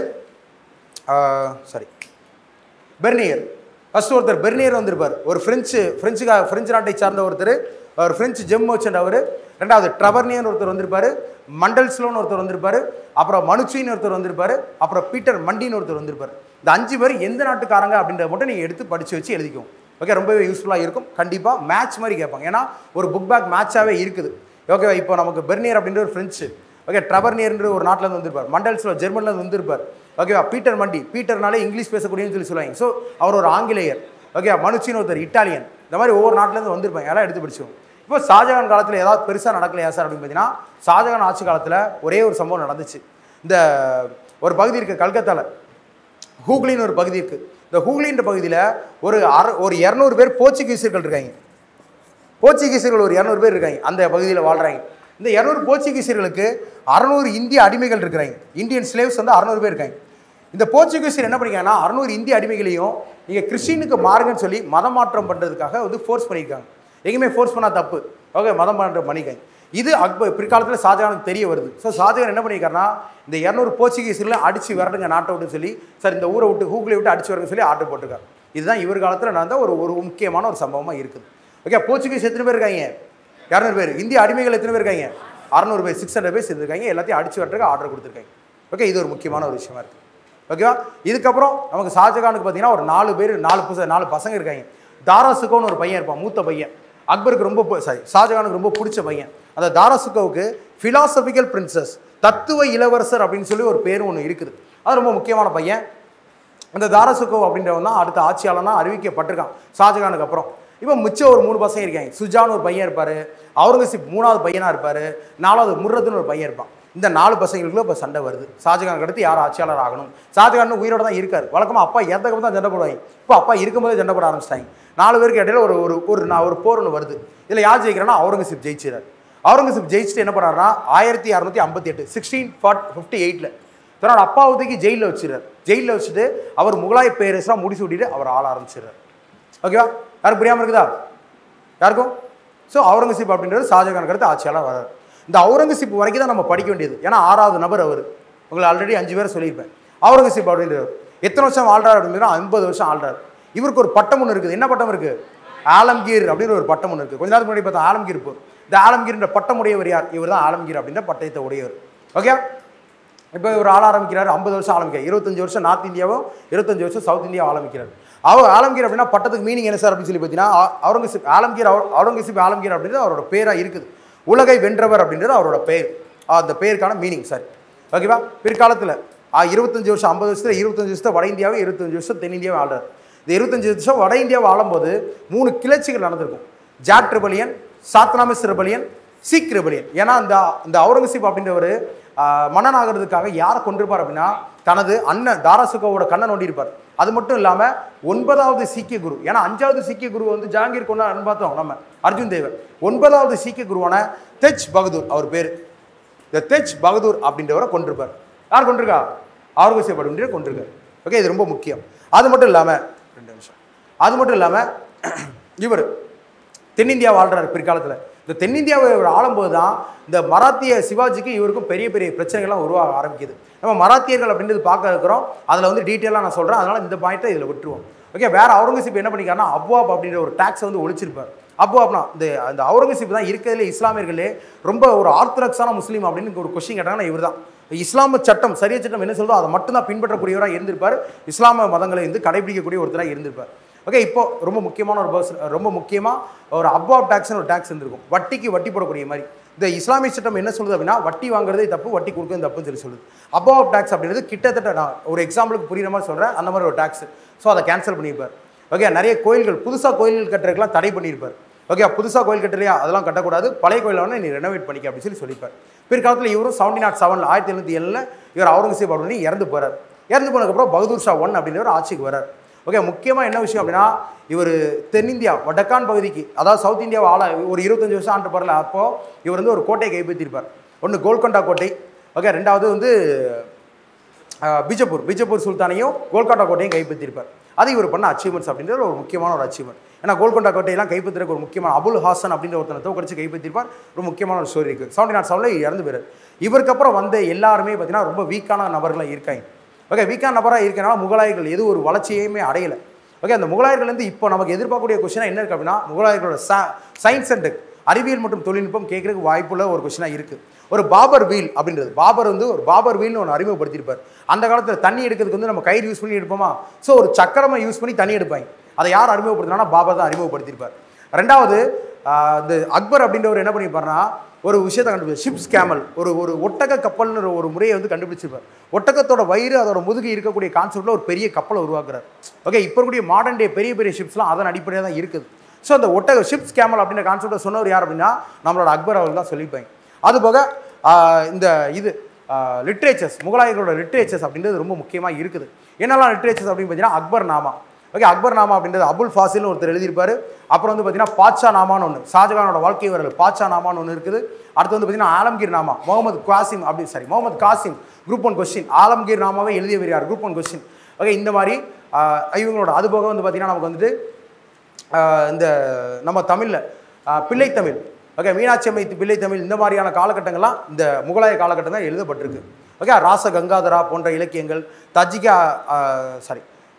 சாரி பெர்னியர் ஃபர்ஸ்ட் ஒருத்தர் பெர்னியர் வந்திருப்பார் ஒரு ஃப்ரெஞ்சு ஃப்ரெஞ்சுக்கா ஃப்ரெஞ்சு நாட்டை சார்ந்த ஒருத்தர் ஒரு ஃப்ரெஞ்சு ஜெம் மர்ச்சன்ட் அவர் ரெண்டாவது ட்ரவர்னியன் ஒருத்தர் வந்திருப்பார் மண்டல்ஸ்லோன்னு ஒருத்தர் வந்திருப்பார் அப்புறம் மனுச்சின்னு ஒருத்தர் வந்திருப்பார் அப்புறம் பீட்டர் மண்டின்னு ஒருத்தர் வந்திருப்பார் இந்த அஞ்சு பேர் எந்த நாட்டுக்காரங்க அப்படின்றத மட்டும் நீங்கள் எடுத்து படித்து வச்சு எழுதிக்கோங்க ஓகே ரொம்பவே யூஸ்ஃபுல்லாக இருக்கும் கண்டிப்பாக மேட்ச் மாதிரி கேட்பாங்க ஏன்னா ஒரு புக் பேக் மேட்சாகவே இருக்குது ஓகேவா இப்போ நமக்கு பெர்னியர் அப்படின்ற ஒரு ஃப்ரெஞ்சு ஓகே ட்ரவர்னியர்ன்ற ஒரு நாட்டிலேருந்து வந்திருப்பார் மண்டல்ஸில் ஜெர்மன்லேருந்து வந்திருப்பார் ஓகேவா பீட்டர் மண்டி பீட்டர்னாலே இங்கிலீஷ் பேசக்கூடியன்னு சொல்லி சொல்லுவாங்க ஸோ அவர் ஒரு ஆங்கிலேயர் ஓகே மனுச்சின்னு ஒருத்தர் இட்டாலியன் இந்த மாதிரி ஒவ்வொரு நாட்டிலேருந்து வந்திருப்பாங்க எல்லாம் எடுத்து படிச்சோம் இப்போ ஷாஜகான் காலத்தில் ஏதாவது பெருசாக நடக்கலையா சார் அப்படின்னு பார்த்தீங்கன்னா ஷாஜகான் ஆட்சி காலத்தில் ஒரே ஒரு சம்பவம் நடந்துச்சு இந்த ஒரு பகுதி இருக்குது கல்கத்தாவில் ஹூக்லின்னு ஒரு பகுதி இருக்குது இந்த ஹூக்லின்ற பகுதியில் ஒரு அற ஒரு இரநூறு பேர் போர்ச்சுகீசியர்கள் இருக்காங்க போர்ச்சுகீசியர்கள் ஒரு இரநூறு பேர் இருக்காங்க அந்த பகுதியில் வாழ்கிறாங்க இந்த இரநூறு போர்ச்சுகீசியர்களுக்கு அறநூறு இந்திய அடிமைகள் இருக்கிறாங்க இந்தியன் ஸ்லேவ்ஸ் வந்து அறநூறு பேர் இருக்காங்க இந்த போர்ச்சுகீசியர் என்ன பண்ணிருக்காங்கன்னா அறநூறு இந்திய அடிமைகளையும் நீங்கள் கிறிஸ்டினுக்கு மாறுங்கன்னு சொல்லி மதம் மாற்றம் பண்ணுறதுக்காக வந்து ஃபோர்ஸ் பண்ணியிருக்காங்க எங்கேயுமே ஃபோர்ஸ் பண்ணால் தப்பு ஓகே மதம் மாற்றம் பண்ணிக்காங்க இது அக்பர் பிற்காலத்தில் ஷாஜகானுக்கு தெரிய வருது ஸோ ஷாஜகான் என்ன பண்ணியிருக்காருன்னா இந்த இரநூறு போர்ச்சுகீஸில் அடிச்சு விரட்டுங்க நாட்டை விட்டு சொல்லி சார் இந்த ஊரை விட்டு ஹூக்லி விட்டு அடிச்சு வரங்க சொல்லி ஆர்டர் போட்டிருக்காரு இதுதான் இவர் காலத்தில் நடந்த ஒரு ஒரு முக்கியமான ஒரு சம்பவமாக இருக்குது ஓகே போர்ச்சுகீஸ் எத்தனை பேர் இருக்காங்க இரநூறு பேர் இந்திய அடிமைகள் எத்தனை பேர் இருக்காங்க அறநூறு பேர் சிக்ஸ் ஹண்ட்ரட் பேர் இருக்காங்க எல்லாத்தையும் அடிச்சு வரட்டுக்கு ஆர்டர் கொடுத்துருக்காங்க ஓகே இது ஒரு முக்கியமான ஒரு விஷயமா இருக்குது ஓகேவா இதுக்கப்புறம் நமக்கு ஷாஜகானுக்கு பார்த்தீங்கன்னா ஒரு நாலு பேர் நாலு பச நாலு பசங்க இருக்காங்க தாராசுகோன்னு ஒரு பையன் இருப்பான் மூத்த பையன் அக்பருக்கு ரொம்ப சாரி ஷாஜகானுக்கு ரொம்ப பிடிச்ச பையன் அந்த தாராசுகோவுக்கு ஃபிலாசபிக்கல் பிரின்சஸ் தத்துவ இளவரசர் அப்படின்னு சொல்லி ஒரு பேர் ஒன்று இருக்குது அது ரொம்ப முக்கியமான பையன் அந்த தாரசுகோ அப்படின்றவன் தான் அடுத்த ஆட்சியாளனா அறிவிக்கப்பட்டிருக்கான் ஷாஜகானுக்கு அப்புறம் இப்போ மிச்சம் ஒரு மூணு பசங்க இருக்காங்க சுஜான்னு ஒரு பையன் இருப்பார் அவுரங்கசீப் மூணாவது பையனாக இருப்பார் நாலாவது முர்ரத்துன்னு ஒரு பையன் இருப்பான் இந்த நாலு பசங்களுக்குள்ள இப்போ சண்டை வருது ஷாஜகானுக்கு அடுத்து யார் ஆட்சியாளர் ஆகணும் ஷாஜகான் உயிரோட தான் இருக்கார் வழக்கமாக அப்பா இறந்தக்கப்புறம் தான் சண்டை போடுவாங்க இப்போ அப்பா இருக்கும்போதே சண்டை போட ஆரம்பிச்சிட்டாங்க நாலு பேருக்கு இடையில ஒரு ஒரு ஒரு நான் ஒரு போர் ஒன்று வருது இதில் யார் ஜெயிக்கிறான்னா அவுரங்கசீப் ஜெயிச்சிடார் அவுரங்கசீப் ஜெயிச்சுட்டு என்ன பண்ணாருன்னா ஆயிரத்தி அறுநூத்தி ஐம்பத்தி எட்டு சிக்ஸ்டீன் ஃபார்ட் ஃபிஃப்டி எயிட்டில் தன்னோட அப்பாவதுக்கு ஜெயிலில் வச்சிடுறாரு ஜெயிலில் வச்சுட்டு அவர் முகலாய பேரரசராக முடிசூட்டிட்டு அவர் ஆள ஆரம்பிச்சிடுறாரு ஓகேவா யாருக்கு புரியாமல் இருக்குதா யாருக்கும் ஸோ அவுரங்கசீப் அப்படின்றது ஷாஜகான் அடுத்து ஆட்சியாளர் வரார் இந்த அவுரங்கசீப் வரைக்கும் தான் நம்ம படிக்க வேண்டியது ஏன்னா ஆறாவது நபர் அவர் உங்களை ஆல்ரெடி அஞ்சு பேர் சொல்லியிருப்பேன் அவுரங்கசீப் அப்படின்றவர் எத்தனை வருஷம் ஆள்றாரு அப்படின்னா ஐம்பது வருஷம் ஆள்றாரு இவருக்கு ஒரு பட்டம் ஒன்று இருக்குது என்ன பட்டம் இருக்குது ஆலம்கீர் அப்படின்னு ஒரு பட்டம் ஒன்று இருக்குது கொஞ்ச நேரத்துக்கு முன்னாடி பார்த்தா ஆலம்கீர் போர் இந்த ஆலம்கீர்ன்ற பட்டம் உடையவர் யார் இவர் தான் ஆலம்கீர் அப்படின்ற பட்டயத்தை உடையவர் ஓகே இப்போ இவர் ஆள ஆரம்பிக்கிறார் ஐம்பது வருஷம் ஆரம்பிக்கிறார் இருபத்தஞ்சு வருஷம் நார்த் இந்தியாவும் இருபத்தஞ்சு வருஷம் சவுத் இந்தியாவும் ஆரம்பிக்கிறார் அவர் ஆலம்கீர் அப்படின்னா பட்டத்துக்கு மீனிங் என்ன சார் அப்படின்னு சொல்லி பார்த்தீங்கன்னா அ- அவுரங்கசீப் ஆலம்கீர் அவு- அவுரங்கசீப் ஆலம்கீர் அப்படின்றது அவரோட பேராக இருக்குது உலகை வென்றவர் அப்படின்றது அவரோட பெயர் அந்த பெயருக்கான மீனிங் சார் ஓகேவா பிற்காலத்தில் இருபத்தஞ்சு வருஷம் ஐம்பது வருஷத்தில் இருபத்தஞ்சு வருஷத்தை வட இந்தியாவும் இருபத்தஞ்சு வருஷம் தென்னிந்தியாவும் ஆள்றார் இந்த இருபத்தஞ்சு வருஷம் வட இந்தியாவை ஆளும்போது மூணு கிளர்ச்சிகள் நடந்திருக்கும் Jat rebellion Satnamis rebellion Sikh rebellion ஏன்னா இந்த இந்த அவுரங்கசீப் அப்படின்றவர் மன்னன் ஆகிறதுக்காக யாரை கொண்டிருப்பார் அப்படின்னா தனது அண்ணன் தாராசுகோவோட கண்ணை நோண்டியிருப்பார் அது மட்டும் இல்லாமல் ஒன்பதாவது சீக்கிய குரு ஏன்னா அஞ்சாவது சீக்கிய குரு வந்து ஜஹாங்கீர் கொண்டாடுன்னு பார்த்தோம் நம்ம அர்ஜுன் தேவர் ஒன்பதாவது சீக்கிய குருவான தெஜ் பகதூர் அவர் பேர் இந்த தெஜ் பகதூர் அப்படின்றவரை கொண்டிருப்பார் யார் கொண்டிருக்கா அவுரங்கசீப் அப்படின்ற கொண்டிருக்கார் ஓகே இது ரொம்ப முக்கியம் அது மட்டும் இல்லாமல் ரெண்டு நிமிஷம் அது மட்டும் இல்லாமல் இவர் தென்னிந்தியா வாழ்றாரு பிற்காலத்தில் இந்த தென்னிந்தியாவை இவர் ஆளும்போது தான் இந்த மராத்திய சிவாஜிக்கு இவருக்கும் பெரிய பெரிய பிரச்சனைகள்லாம் உருவாக ஆரம்பிக்குது நம்ம மராத்தியர்கள் அப்படின்றது பார்க்க இருக்கிறோம் அதில் வந்து டீட்டெயிலாக நான் சொல்கிறேன் அதனால் இந்த பாயிண்ட்டை இதில் விட்டுருவோம் ஓகே வேற அவுரங்கசீப் என்ன பண்ணிக்காருன்னா அப்வாப் அப்படின்ற ஒரு டேக்ஸை வந்து ஒழிச்சிருப்பார் அப்வாப்னா இந்த அந்த அவுரங்கசீப் தான் இருக்கிறதுல இஸ்லாமியர்களே ரொம்ப ஒரு ஆர்த்தடாக்ஸான முஸ்லீம் அப்படின்னு ஒரு கொஸ்டின் கேட்டாங்கன்னா இவர் தான் இஸ்லாம சட்டம் சரிய சட்டம் என்ன சொல்றதோ அதை மட்டும்தான் பின்பற்றக்கூடியவராக இருந்திருப்பார் இஸ்லாம மதங்களை வந்து கடைபிடிக்கக்கூடிய ஒருத்தராக இருந்திருப்பார் ஓகே இப்போ ரொம்ப முக்கியமான ஒரு பர்சன் ரொம்ப முக்கியமாக ஒரு அப்வாப் டேக்ஸ்னு ஒரு டேக்ஸ் இருந்திருக்கும் வட்டிக்கு வட்டி போடக்கூடிய மாதிரி இந்த இஸ்லாமிய சட்டம் என்ன சொல்லுது அப்படின்னா வட்டி வாங்குறதே தப்பு வட்டி கொடுக்கறது தப்புன்னு சொல்லி சொல்லுது அப்வாப் டேக்ஸ் அப்படின்றது கிட்டத்தட்ட நான் ஒரு எக்ஸாம்பிளுக்கு புரியுற மாதிரி சொல்கிறேன் அந்த மாதிரி ஒரு டேக்ஸ் ஸோ அதை கேன்சல் பண்ணியிருப்பார் ஓகே நிறைய கோயில்கள் புதுசாக கோயில்கள் கட்டுறதுக்கெல்லாம் தடை பண்ணியிருப்பார் ஓகே புதுசாக கோயில் கட்டுறியா அதெல்லாம் கட்டக்கூடாது பழைய கோயிலை வந்து நீ ரெனோவேட் பண்ணிக்க அப்படின்னு சொல்லி சொல்லிப்பார் பிற்காலத்தில் இவரும் செவன்டி நாட் செவனில் ஆயிரத்தி எழுநூத்தி ஏழில் இவர் அவுரங்கசீப் அப்படின்னு இறந்து போறார் இறந்து போனதுக்கப்புறம் பகதூர் ஷா ஒன் அப்படின்றவர் ஆட்சிக்கு வரார் ஓகே முக்கியமாக என்ன விஷயம் அப்படின்னா இவர் தென்னிந்தியா வடக்கான் பகுதிக்கு அதாவது சவுத் இந்தியாவை ஆள ஒரு இருபத்தஞ்சு வருஷம் ஆண்டு பாருல அப்போது இவர் வந்து ஒரு கோட்டையை கைப்பற்றியிருப்பார் ஒன்று கோல்கொண்டா கோட்டை ஓகே ரெண்டாவது வந்து ஆஹ், பிஜப்பூர் பிஜப்பூர் சுல்தானையும் கோல்கொண்டா கோட்டையும் கைப்பற்றியிருப்பார் அது இவர் பண்ண அச்சீவ்மெண்ட்ஸ் அப்படின்றது ஒரு முக்கியமான ஒரு அச்சீவ்மெண்ட் ஏன்னா கோல்கொண்டா கோட்டையெல்லாம் கைப்பற்றுறதுக்கு ஒரு முக்கியமான அபுல் ஹாசன் அப்படின்ற ஒருத்தனை தோக்கடிச்சு கைப்பற்றிருப்பார் ஒரு முக்கியமான ஒரு ஸ்டோரி இருக்குது செவன்டி நாட் செவனில் இறந்து போயிறார் இவருக்கு அப்புறம் வந்த எல்லாருமே பார்த்தீங்கன்னா ரொம்ப வீக்கான நபர்களாக இருக்காங்க ஓகே வீக்கான நபராக இருக்கனால முகலாயர்கள் எது ஒரு வளர்ச்சியுமே அடையலை ஓகே அந்த முகலாயர்கள் வந்து இப்போ நமக்கு எதிர்பார்க்கக்கூடிய கொஸ்டினாக என்ன இருக்குது அப்படின்னா முகலாயர்களோட சயின்ஸ் அண்ட் அறிவியல் மற்றும் தொழில்நுட்பம் கேட்கறதுக்கு வாய்ப்புள்ள ஒரு கொஸ்டினாக இருக்குது ஒரு பாபர் வீல் அப்படின்றது பாபர் வந்து ஒரு பாபர் வீல்னு ஒன்று அறிமுகப்படுத்தியிருப்பார் அந்த காலத்தில் தண்ணி எடுக்கிறதுக்கு வந்து நம்ம கயிறு யூஸ் பண்ணி எடுப்போமா ஸோ ஒரு சக்கரமை யூஸ் பண்ணி தண்ணி எடுப்பாங்க அதை யார் அறிமுகப்படுத்தினா பாபர் தான் அறிமுகப்படுத்தியிருப்பார் ரெண்டாவது ஆஹ், இந்த அக்பர் அப்படின்றவர் என்ன பண்ணியிருப்பாருன்னா ஒரு விஷயத்தை கண்டுபிடிச்சு ஷிப்ஸ் கேமல் ஒரு ஒரு ஒட்டக கப்பல்னு ஒரு- ஒரு முறையை வந்து கண்டுபிடிச்சிருப்பார் ஒட்டகத்தோட வயிறு அதோட முதுகு இருக்கக்கூடிய கான்செப்டில் ஒரு பெரிய கப்பலை உருவாக்குறார் ஓகே இப்போ இருக்கக்கூடிய மாடர்ன் டே பெரிய பெரிய ஷிப்ஸ்லாம் அதன் அடிப்படையாக தான் இருக்குது ஸோ அந்த ஒட்டக ஷிப்ஸ் கேமல் அப்படின்ற கான்செப்டை சொன்னவர் யார் அப்படின்னா நம்மளோட அக்பர் அவர்கள் தான் சொல்லியிருப்பாங்க அதுபோக ஆஹ், இந்த இது லிட்ரேச்சர்ஸ் முகலாயர்களோட லிட்ரேச்சர்ஸ் அப்படின்றது ரொம்ப முக்கியமாக இருக்குது என்னெல்லாம் லிட்ரேச்சர்ஸ் அப்படின்னு பார்த்தீங்கன்னா அக்பர் நாமா ஓகே அக்பர் நாமா அப்படின்றது அபுல் ஃபாசில்னு ஒருத்தர் எழுதியிருப்பாரு அப்புறம் வந்து பார்த்தீங்கன்னா பாட்சா நாமான்னு ஒன்று ஷாஜகானோட வாழ்க்கை வரல் பாட்சா நாமான்னு ஒன்று இருக்குது அடுத்து வந்து பார்த்தீங்கன்னா ஆலம்கீர் நாமா முகமது காசிம் அப்படி sorry Muhammad Qasim group one question Alamgir நாமாவே எழுதியவர் யார் குரூப் ஒன் கொஸ்டின் ஓகே இந்த மாதிரி ஆஹ், இவங்களோட அது போக வந்து பார்த்தீங்கன்னா நமக்கு வந்துட்டு ஆஹ், இந்த நம்ம தமிழில் பிள்ளைத்தமிழ் ஓகே மீனாட்சி அம்மை பிள்ளைத்தமிழ் இந்த மாதிரியான காலகட்டங்கள்லாம் இந்த முகலாய காலகட்டம் தான் எழுதப்பட்டிருக்கு ஓகே ராச கங்காதரா போன்ற இலக்கியங்கள் தஜிகா சாரி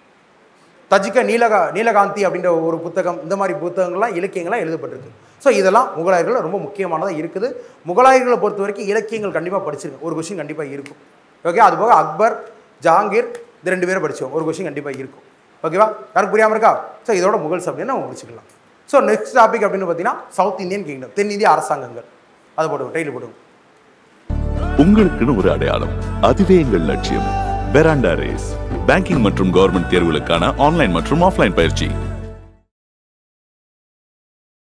தஜிக்க நீலகா நீலகாந்தி அப்படின்ற ஒரு புத்தகம் இந்த மாதிரி புத்தகங்கள்லாம் இலக்கியங்கள்லாம் எழுதப்பட்டிருக்கு ஸோ இதெல்லாம் முகலாயர்கள் ரொம்ப முக்கியமானதாக இருக்குது முகலாயர்களை பொறுத்த வரைக்கும் இலக்கியங்கள் கண்டிப்பாக படிச்சிருக்கு ஒரு கொஷின் கண்டிப்பாக இருக்கும் ஓகே அதுபோக அக்பர் ஜஹாங்கீர் இது ரெண்டு பேரும் படித்தோம் ஒரு கொஷின் கண்டிப்பாக இருக்கும் ஓகேவா யாருக்கு புரியாமல் இருக்கா ஸோ இதோட முகல்ஸ் அப்படின்னு நம்ம முடிச்சுக்கலாம் ஸோ நெக்ஸ்ட் டாபிக் அப்படின்னு பார்த்தீங்கன்னா சவுத் இந்தியன் கிங்டம் தென்னிந்திய அரசாங்கங்கள் அதை போடுவோம் டைட்டில் போடுவோம் உங்களுக்குன்னு ஒரு அடையாளம் அதுவே எங்கள் லட்சியம் பெராண்டா ரேஸ் பேங்கிங் மற்றும் கவர்மெண்ட் தேர்வுகளுக்கான ஆன்லைன் மற்றும் ஆஃப்லைன் பயிற்சி